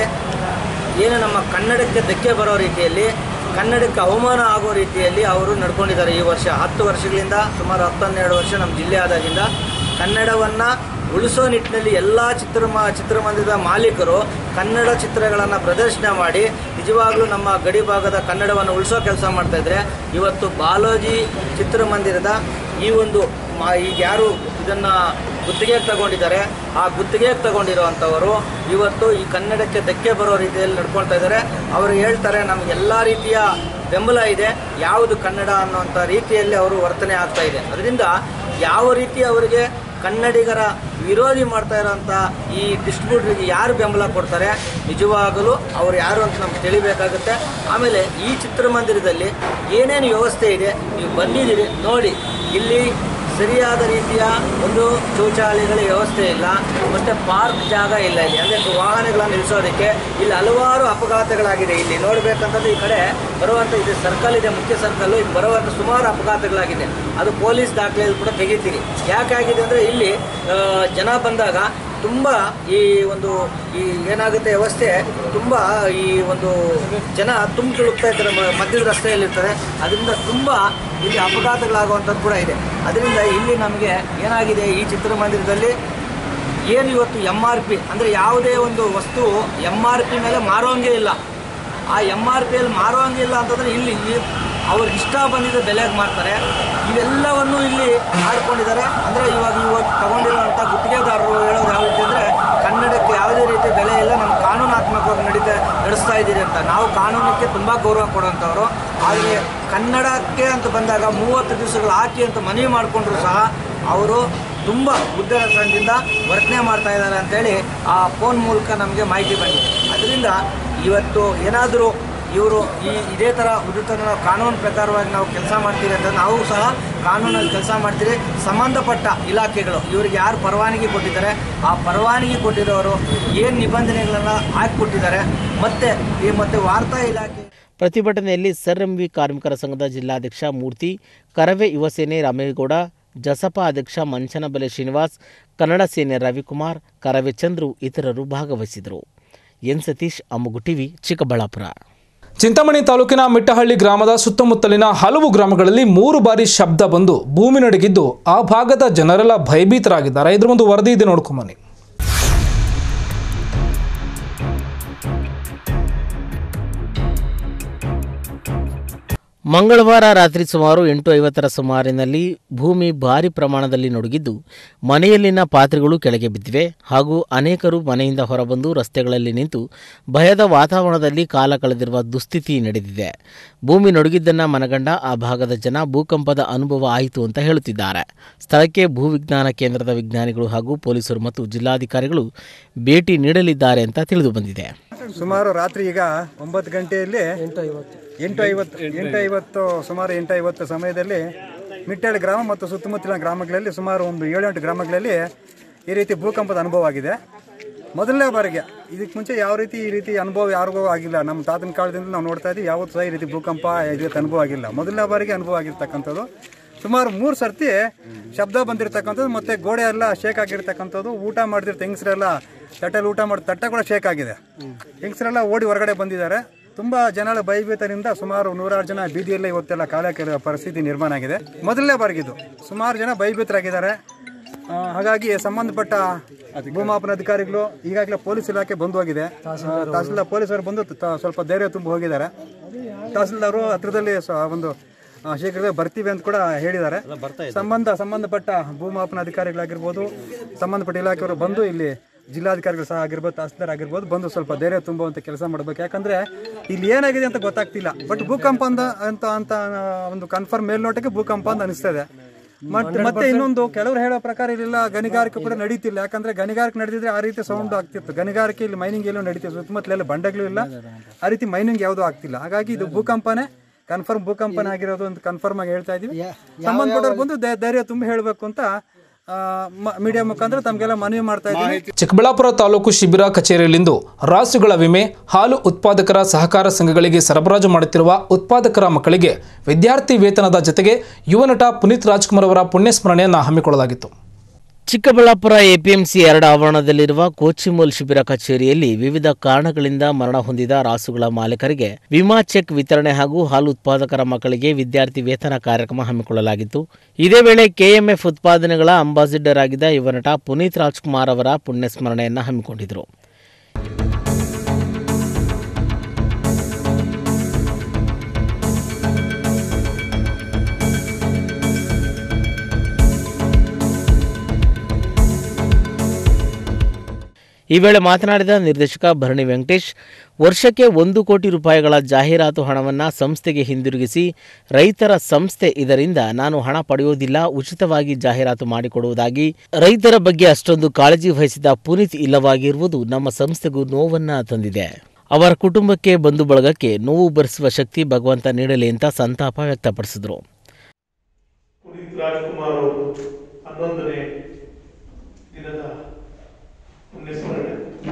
ಏನು ನಮ್ಮ ಕನ್ನಡಕ್ಕೆ ಧಕ್ಕೆ ಬರೋ ರೀತಿಯಲ್ಲಿ ಕನ್ನಡಕ್ಕೆ ಅವಮಾನ ಆಗೋ ರೀತಿಯಲ್ಲಿ ಅವರು ನಡ್ಕೊಂಡಿದ್ದಾರೆ ಈ ವರ್ಷ ಹತ್ತು ವರ್ಷಗಳಿಂದ ಸುಮಾರು ಹತ್ತನ್ನೆರಡು ವರ್ಷ ನಮ್ಮ ಜಿಲ್ಲೆ ಆದಾಗಿಂದ ಕನ್ನಡವನ್ನು ಉಳಿಸೋ ನಿಟ್ಟಿನಲ್ಲಿ ಎಲ್ಲ ಚಿತ್ರಮ ಚಿತ್ರಮಂದಿರದ ಮಾಲೀಕರು ಕನ್ನಡ ಚಿತ್ರಗಳನ್ನು ಪ್ರದರ್ಶನ ಮಾಡಿ ನಿಜವಾಗ್ಲೂ ನಮ್ಮ ಗಡಿ ಭಾಗದ ಕನ್ನಡವನ್ನು ಉಳಿಸೋ ಕೆಲಸ ಮಾಡ್ತಾಯಿದ್ರೆ ಇವತ್ತು ಬಾಲಾಜಿ ಚಿತ್ರಮಂದಿರದ ಈ ಒಂದು ಮಾ ಈಗ ಯಾರು ಇದನ್ನು ಗುತ್ತಿಗೆಗೆ ತಗೊಂಡಿದ್ದಾರೆ ಆ ಗುತ್ತಿಗೆಗೆ ತಗೊಂಡಿರುವಂಥವರು ಇವತ್ತು ಈ ಕನ್ನಡಕ್ಕೆ ಧಕ್ಕೆ ಬರೋ ರೀತಿಯಲ್ಲಿ ನಡ್ಕೊಳ್ತಾ ಇದ್ದಾರೆ ಅವರು ಹೇಳ್ತಾರೆ ನಮಗೆಲ್ಲ ರೀತಿಯ ಬೆಂಬಲ ಇದೆ ಯಾವುದು ಕನ್ನಡ ಅನ್ನುವಂಥ ರೀತಿಯಲ್ಲಿ ಅವರು ವರ್ತನೆ ಆಗ್ತಾ ಇದೆ ಅದರಿಂದ ಯಾವ ರೀತಿ ಅವರಿಗೆ ಕನ್ನಡಿಗರ ವಿರೋಧಿ ಮಾಡ್ತಾ ಇರೋಂಥ ಈ ಡಿಸ್ಟ್ರಿಬ್ಯೂಟ್ರಿಗೆ ಯಾರು ಬೆಂಬಲ ಕೊಡ್ತಾರೆ ನಿಜವಾಗಲೂ ಅವ್ರು ಯಾರು ಅಂತ ನಮ್ಗೆ ತಿಳಿಬೇಕಾಗುತ್ತೆ ಆಮೇಲೆ ಈ ಚಿತ್ರಮಂದಿರದಲ್ಲಿ ಏನೇನು ವ್ಯವಸ್ಥೆ ಇದೆ ನೀವು ಬಂದಿದ್ದೀರಿ ನೋಡಿ ಇಲ್ಲಿ ಸರಿಯಾದ ರೀತಿಯ ಒಂದು ಶೌಚಾಲಯಗಳ ವ್ಯವಸ್ಥೆ ಇಲ್ಲ ಮತ್ತು ಪಾರ್ಕ್ ಜಾಗ ಇಲ್ಲ ಇಲ್ಲಿ ಅಂದರೆ ವಾಹನಗಳನ್ನು ನಿಲ್ಲಿಸೋದಕ್ಕೆ ಇಲ್ಲಿ ಹಲವಾರು ಅಪಘಾತಗಳಾಗಿದೆ ಇಲ್ಲಿ ನೋಡಬೇಕಂತಂದ್ರೆ ಈ ಕಡೆ ಬರುವಂಥ ಇದು ಸರ್ಕಲ್ ಇದೆ ಮುಖ್ಯ ಸರ್ಕಲ್ಲು ಇಲ್ಲಿ ಬರುವಂಥ ಸುಮಾರು ಅಪಘಾತಗಳಾಗಿದೆ ಅದು ಪೊಲೀಸ್ ದಾಖಲೆಯಲ್ಲಿ ಕೂಡ ತೆಗಿತೀರಿ ಯಾಕಾಗಿದೆ ಅಂದರೆ ಇಲ್ಲಿ ಆ, ಜನ ಬಂದಾಗ ತುಂಬ ಈ ಒಂದು ಈ ಏನಾಗುತ್ತೆ ವ್ಯವಸ್ಥೆ ತುಂಬ ಈ ಒಂದು ಜನ ತುಂಬ ತುಳುಕ್ತಾ ಇರ್ತಾರೆ ಮ- ಮಧ್ಯದ ರಸ್ತೆಯಲ್ಲಿರ್ತಾರೆ ಅದರಿಂದ ತುಂಬ ಇಲ್ಲಿ ಅಪಘಾತಗಳಾಗುವಂಥದ್ದು ಕೂಡ ಇದೆ ಅದರಿಂದ ಇಲ್ಲಿ ನಮಗೆ ಏನಾಗಿದೆ ಈ ಚಿತ್ರಮಂದಿರದಲ್ಲಿ ಏನು ಇವತ್ತು ಎಮ್ ಆರ್ ಪಿ ಅಂದರೆ ಯಾವುದೇ ಒಂದು ವಸ್ತು ಎಮ್ ಆರ್ ಪಿ ಮೇಲೆ ಮಾರೋಂಗೇ ಇಲ್ಲ ಆ ಎಮ್ ಆರ್ ಪಿಯಲ್ಲಿ ಮಾರೋಂಗಿಲ್ಲ ಅಂತಂದರೆ ಇಲ್ಲಿ ಈ- ಅವ್ರಿಗೆ ಇಷ್ಟ ಬಂದಿದ್ದ ಬೆಲೆಗೆ ಮಾರ್ತಾರೆ ಇವೆಲ್ಲವನ್ನು ಇಲ್ಲಿ ಆಡ್ಕೊಂಡಿದ್ದಾರೆ ಅಂದರೆ ಇವಾಗ ಇವಾಗ ತಗೊಂಡಿರುವಂಥ ಗುತ್ತಿಗೆದಾರರು ಹೇಳೋದು ಯಾವ ರೀತಿ ಅಂದರೆ ಕನ್ನಡಕ್ಕೆ ಯಾವುದೇ ರೀತಿ ಬೆಲೆ ಇಲ್ಲ ನಮ್ಮ ಕಾನೂನಾತ್ಮಕವಾಗಿ ನಡೀತಾ ನಡೆಸ್ತಾ ಇದ್ದೀರಿ ಅಂತ ನಾವು ಕಾನೂನಕ್ಕೆ ತುಂಬ ಗೌರವ ಕೊಡುವಂಥವ್ರು ಆದರೆ ಕನ್ನಡಕ್ಕೆ ಅಂತ ಬಂದಾಗ ಮೂವತ್ತು ದಿವಸಗಳು ಹಾಕಿ ಅಂತ ಮನವಿ ಮಾಡಿಕೊಂಡ್ರು ಸಹ ಅವರು ತುಂಬ ಉದ್ದೇಶದಿಂದ ವರ್ತನೆ ಮಾಡ್ತಾ ಇದ್ದಾರೆ ಅಂತೇಳಿ ಆ ಫೋನ್ ಮೂಲಕ ನಮಗೆ ಮಾಹಿತಿ ಬಂದಿದೆ ಅದರಿಂದ ಇವತ್ತು ಏನಾದರೂ ಇವರು ಈ ಇದೇ ಥರ ಉದ್ಯುತನ ನಾವು ಕಾನೂನು ಪ್ರಕಾರವಾಗಿ ನಾವು ಕೆಲಸ ಮಾಡ್ತೀವಿ ಅಂತ ನಾವು ಸಹ ಕಾನೂನಲ್ಲಿ ಕೆಲಸ ಮಾಡ್ತೀರಿ ಸಂಬಂಧಪಟ್ಟ ಇಲಾಖೆಗಳು ಇವರಿಗೆ ಯಾರು ಪರವಾನಗಿ ಕೊಟ್ಟಿದ್ದಾರೆ ಆ ಪರವಾನಗಿ ಕೊಟ್ಟಿರೋರು ಏನು ನಿಬಂಧನೆಗಳನ್ನು ಹಾಕಿಕೊಟ್ಟಿದ್ದಾರೆ ಮತ್ತು ಈ ಮತ್ತು ವಾರ್ತಾ ಇಲಾಖೆ ಪ್ರತಿಭಟನೆಯಲ್ಲಿ ಸರ್ ಎಂವಿ ಕಾರ್ಮಿಕರ ಸಂಘದ ಜಿಲ್ಲಾಧ್ಯಕ್ಷ ಮೂರ್ತಿ ಕರವೇ ಯುವ ಸೇನೆ ರಾಮೇಗೌಡ ಜಸಪ ಅಧ್ಯಕ್ಷ ಮಂಚನಬೆಲೆ ಶ್ರೀನಿವಾಸ್ ಕನ್ನಡ ಸೇನೆ ರವಿಕುಮಾರ್ ಕರವೇ ಚಂದ್ರು ಇತರರು ಭಾಗವಹಿಸಿದರು ಎನ್ ಸತೀಶ್ ಅಮ್ಮಗು ಟಿವಿ ಚಿಕ್ಕಬಳ್ಳಾಪುರ ಚಿಂತಾಮಣಿ ತಾಲೂಕಿನ ಮಿಟ್ಟಹಳ್ಳಿ ಗ್ರಾಮದ ಸುತ್ತಮುತ್ತಲಿನ ಹಲವು ಗ್ರಾಮಗಳಲ್ಲಿ ಮೂರು ಬಾರಿ ಶಬ್ದ ಬಂದು ಭೂಮಿ ನಡುಗಿದ್ದು ಆ ಭಾಗದ ಜನರೆಲ್ಲ ಭಯಭೀತರಾಗಿದ್ದಾರೆ ಇದ್ರ ಒಂದು ವರದಿ ಇದೆ ನೋಡ್ಕೊಂಬನ್ನಿ ಮಂಗಳವಾರ ರಾತ್ರಿ ಸುಮಾರು ಎಂಟು ಐವತ್ತರ ಸುಮಾರಿನಲ್ಲಿ ಭೂಮಿ ಭಾರಿ ಪ್ರಮಾಣದಲ್ಲಿ ನಡುಗಿದ್ದು ಮನೆಯಲ್ಲಿನ ಪಾತ್ರೆಗಳು ಕೆಳಗೆ ಬಿದ್ದಿವೆ ಹಾಗೂ ಅನೇಕರು ಮನೆಯಿಂದ ಹೊರಬಂದು ರಸ್ತೆಗಳಲ್ಲಿ ನಿಂತು ಭಯದ ವಾತಾವರಣದಲ್ಲಿ ಕಾಲ ಕಳೆದಿರುವ ದುಸ್ಥಿತಿ ನಡೆದಿದೆ ಭೂಮಿ ನಡುಗಿದ್ದನ್ನು ಮನಗಂಡ ಆ ಭಾಗದ ಜನ ಭೂಕಂಪದ ಅನುಭವ ಆಯಿತು ಅಂತ ಹೇಳುತ್ತಿದ್ದಾರೆ ಸ್ಥಳಕ್ಕೆ ಭೂವಿಜ್ಞಾನ ಕೇಂದ್ರದ ವಿಜ್ಞಾನಿಗಳು ಹಾಗೂ ಪೊಲೀಸರು ಮತ್ತು ಜಿಲ್ಲಾಧಿಕಾರಿಗಳು ಭೇಟಿ ನೀಡಲಿದ್ದಾರೆ ಅಂತ ತಿಳಿದು ಬಂದಿದೆ ಸುಮಾರು ರಾತ್ರಿ ಈಗ ಒಂಬತ್ತು ಗಂಟೆಯಲ್ಲಿ ಎಂಟು ಐವತ್ತು ಎಂಟು ಐವತ್ತು ಎಂಟು ಐವತ್ತು ಸುಮಾರು ಎಂಟು ಐವತ್ತು ಸಮಯದಲ್ಲಿ ಮಿಟ್ಟಳ್ಳಿ ಗ್ರಾಮ ಮತ್ತು ಸುತ್ತಮುತ್ತಲಿನ ಗ್ರಾಮಗಳಲ್ಲಿ ಸುಮಾರು ಒಂದು ಏಳೆಂಟು ಗ್ರಾಮಗಳಲ್ಲಿ ಈ ರೀತಿ ಭೂಕಂಪದ ಅನುಭವ ಆಗಿದೆ ಮೊದಲನೇ ಬಾರಿಗೆ ಇದಕ್ಕೆ ಮುಂಚೆ ಯಾವ ರೀತಿ ಈ ರೀತಿ ಅನುಭವ ಯಾರಿಗೂ ಆಗಿಲ್ಲ ನಮ್ಮ ತಾತನ ಕಾಲದಿಂದ ನಾವು ನೋಡ್ತಾ ಇದ್ದೀವಿ ಯಾವತ್ತೂ ಸಹ ಈ ರೀತಿ ಭೂಕಂಪ ಈ ರೀತಿ ಅನುಭವ ಆಗಿಲ್ಲ ಮೊದಲನೇ ಬಾರಿಗೆ ಅನುಭವ ಆಗಿರ್ತಕ್ಕಂಥದ್ದು ಸುಮಾರು ಮೂರು ಸರ್ತಿ ಶಬ್ದ ಬಂದಿರತಕ್ಕಂಥದ್ದು ಮತ್ತೆ ಗೋಡೆ ಎಲ್ಲ ಶೇಕ್ ಆಗಿರ್ತಕ್ಕಂಥದ್ದು ಊಟ ಮಾಡಿದಿರೋ ಹೆಂಗಸರೆಲ್ಲ ತಟ್ಟೆಲಿ ಊಟ ಮಾಡಿ ತಟ್ಟೆ ಕೂಡ ಶೇಕ್ ಆಗಿದೆ ಹೆಂಗಸರೆಲ್ಲ ಓಡಿ ಹೊರಗಡೆ ಬಂದಿದ್ದಾರೆ ತುಂಬಾ ಜನ ಭಯಭೀತರಿಂದ ಸುಮಾರು ನೂರಾರು ಜನ ಬೀದಿಯಲ್ಲೇ ಇವತ್ತೆಲ್ಲ ಕಾಲಕ್ಕೆ ಪರಿಸ್ಥಿತಿ ನಿರ್ಮಾಣ ಆಗಿದೆ ಮೊದಲನೇ ಬಾರಿಗಿದ್ದು ಸುಮಾರು ಜನ ಭಯಭೀತರಾಗಿದ್ದಾರೆ ಆ, ಹಾಗಾಗಿ ಸಂಬಂಧಪಟ್ಟ ಭೂಮಾಪನ ಅಧಿಕಾರಿಗಳು ಈಗಾಗಲೇ ಪೊಲೀಸ್ ಇಲಾಖೆ ಬಂದು ಹೋಗಿದೆ ಆ, ತಹಸೀಲ್ದಾರ್ ಪೊಲೀಸರು ಬಂದು ತ- ಸ್ವಲ್ಪ ಧೈರ್ಯ ತುಂಬ ಹೋಗಿದ್ದಾರೆ ತಹಸೀಲ್ದಾರು ಹತ್ರದಲ್ಲಿ ಸ- ಒಂದು ಆ, ಶೀಘ್ರದಲ್ಲೇ ಬರ್ತೀವಿ ಅಂತ ಕೂಡ ಹೇಳಿದ್ದಾರೆ ಸಂಬಂಧ ಸಂಬಂಧಪಟ್ಟ ಭೂಮಾಪನ ಅಧಿಕಾರಿಗಳಾಗಿರ್ಬೋದು ಸಂಬಂಧಪಟ್ಟ ಇಲಾಖೆಯವರು ಬಂದು ಇಲ್ಲಿ ಜಿಲ್ಲಾಧಿಕಾರಿಗಳು ಸಹ ಆಗಿರ್ಬೋದು ತಹಸೀಲ್ದಾರ್ ಆಗಿರ್ಬೋದು ಬಂದು ಸ್ವಲ್ಪ ಧೈರ್ಯ ತುಂಬುವಂತ ಕೆಲಸ ಮಾಡಬೇಕು ಯಾಕಂದ್ರೆ ಇಲ್ಲಿ ಏನಾಗಿದೆ ಅಂತ ಗೊತ್ತಾಗ್ತಿಲ್ಲ ಬಟ್ ಭೂಕಂಪ ಅಂದ ಅಂತ ಅಂತ ಆ, ಒಂದು ಕನ್ಫರ್ಮ್ ಮೇಲ್ನೋಟಕ್ಕೆ ಭೂಕಂಪ ಅಂತ ಅನಿಸ್ತದೆ ಮತ್ತೆ ಮತ್ತೆ ಇನ್ನೊಂದು ಕೆಲವರು ಹೇಳೋ ಪ್ರಕಾರ ಇಲ್ಲೆಲ್ಲ ಗಣಿಗಾರಿಕೆ ಕೂಡ ನಡೀತಿಲ್ಲ ಯಾಕಂದ್ರೆ ಗಣಿಗಾರಿಕೆ ನಡೆದಿದ್ರೆ ಆ ರೀತಿ ಸೌಂಡ್ ಆಗ್ತಿತ್ತು ಗಣಿಗಾರಿಕೆ ಇಲ್ಲಿ ಮೈನಿಂಗ್ ಎಲ್ಲೂ ನಡೀತಿತ್ತು ಸುತ್ತಮುತ್ತಲೆಲ್ಲ ಬಂಡೆಗಳು ಇಲ್ಲ ಆ ರೀತಿ ಮೈನಿಂಗ್ ಯಾವುದೂ ಆಗ್ತಿಲ್ಲ ಹಾಗಾಗಿ ಇದು ಭೂಕಂಪನೇ ಕನ್ಫರ್ಮ್ ಭೂಕಂಪನ ಆಗಿರೋದು ಅಂತ ಕನ್ಫರ್ಮ್ ಆಗಿ ಹೇಳ್ತಾ ಇದೀವಿ ಸಂಬಂಧಪಟ್ಟವ್ರು ಬಂದು ಧೈ- ಧೈರ್ಯ ತುಂಬಿ ಹೇಳಬೇಕು ಅಂತ ಮೀಡಿಯಾ ಮುಖಾಂತರ ತಮಗೆಲ್ಲ ಮನವಿ ಮಾಡ್ತಾ ಇದ್ದೀವಿ ಚಿಕ್ಕಬಳ್ಳಾಪುರ ತಾಲೂಕು ಶಿಬಿರ ಕಚೇರಿಯಲ್ಲಿಂದು ರಾಸುಗಳ ವಿಮೆ ಹಾಲು ಉತ್ಪಾದಕರ ಸಹಕಾರ ಸಂಘಗಳಿಗೆ ಸರಬರಾಜು ಮಾಡುತ್ತಿರುವ ಉತ್ಪಾದಕರ ಮಕ್ಕಳಿಗೆ ವಿದ್ಯಾರ್ಥಿ ವೇತನದ ಜತೆಗೆ ಯುವ ನಟ ಪುನೀತ್ ರಾಜ್ಕುಮಾರ್ ಅವರ ಪುಣ್ಯಸ್ಮರಣೆಯನ್ನು ಹಮ್ಮಿಕೊಳ್ಳಲಾಗಿತ್ತು ಚಿಕ್ಕಬಳ್ಳಾಪುರ ಎಪಿಎಂಸಿ ಎರಡು ಆವರಣದಲ್ಲಿರುವ ಕೋಚಿಮೂಲ್ ಶಿಬಿರ ಕಚೇರಿಯಲ್ಲಿ ವಿವಿಧ ಕಾರಣಗಳಿಂದ ಮರಣ ಹೊಂದಿದ ರಾಸುಗಳ ಮಾಲೀಕರಿಗೆ ವಿಮಾ ಚೆಕ್ ವಿತರಣೆ ಹಾಗೂ ಹಾಲು ಉತ್ಪಾದಕರ ಮಕ್ಕಳಿಗೆ ವಿದ್ಯಾರ್ಥಿ ವೇತನ ಕಾರ್ಯಕ್ರಮ ಹಮ್ಮಿಕೊಳ್ಳಲಾಗಿತ್ತು ಇದೇ ವೇಳೆ ಕೆಎಂಎಫ್ ಉತ್ಪಾದನೆಗಳ ಅಂಬಾಸಿಡರ್ ಆಗಿದ್ದ ಯುವ ನಟ ಪುನೀತ್ ರಾಜ್ಕುಮಾರ್ ಅವರ ಪುಣ್ಯಸ್ಮರಣೆಯನ್ನು ಹಮ್ಮಿಕೊಂಡಿದ್ದರು ಈ ವೇಳೆ ಮಾತನಾಡಿದ ನಿರ್ದೇಶಕ ಭರಣಿ ವೆಂಕಟೇಶ್ ವರ್ಷಕ್ಕೆ ಒಂದು ಕೋಟಿ ರೂಪಾಯಿಗಳ ಜಾಹೀರಾತು ಹಣವನ್ನು ಸಂಸ್ಥೆಗೆ ಹಿಂದಿರುಗಿಸಿ ರೈತರ ಸಂಸ್ಥೆ ಇದರಿಂದ ನಾನು ಹಣ ಪಡೆಯುವುದಿಲ್ಲ ಉಚಿತವಾಗಿ ಜಾಹೀರಾತು ಮಾಡಿಕೊಡುವುದಾಗಿ ರೈತರ ಬಗ್ಗೆ ಅಷ್ಟೊಂದು ಕಾಳಜಿ ವಹಿಸಿದ ಪುನೀತ್ ಇಲ್ಲವಾಗಿರುವುದು ನಮ್ಮ ಸಂಸ್ಥೆಗೂ ನೋವನ್ನ ತಂದಿದೆ ಅವರ ಕುಟುಂಬಕ್ಕೆ ಬಂಧು ಬಳಗಕ್ಕೆ ನೋವು ಭರಿಸುವ ಶಕ್ತಿ ಭಗವಂತ ನೀಡಲಿ ಅಂತ ಸಂತಾಪ ವ್ಯಕ್ತಪಡಿಸಿದರು ಪುನೀತ್ ರಾಜ್ಕುಮಾರ್ ಅವರು ಹನ್ನೊಂದನೇ ದಿನದ ಪುಣ್ಯಸ್ಮರಣೆ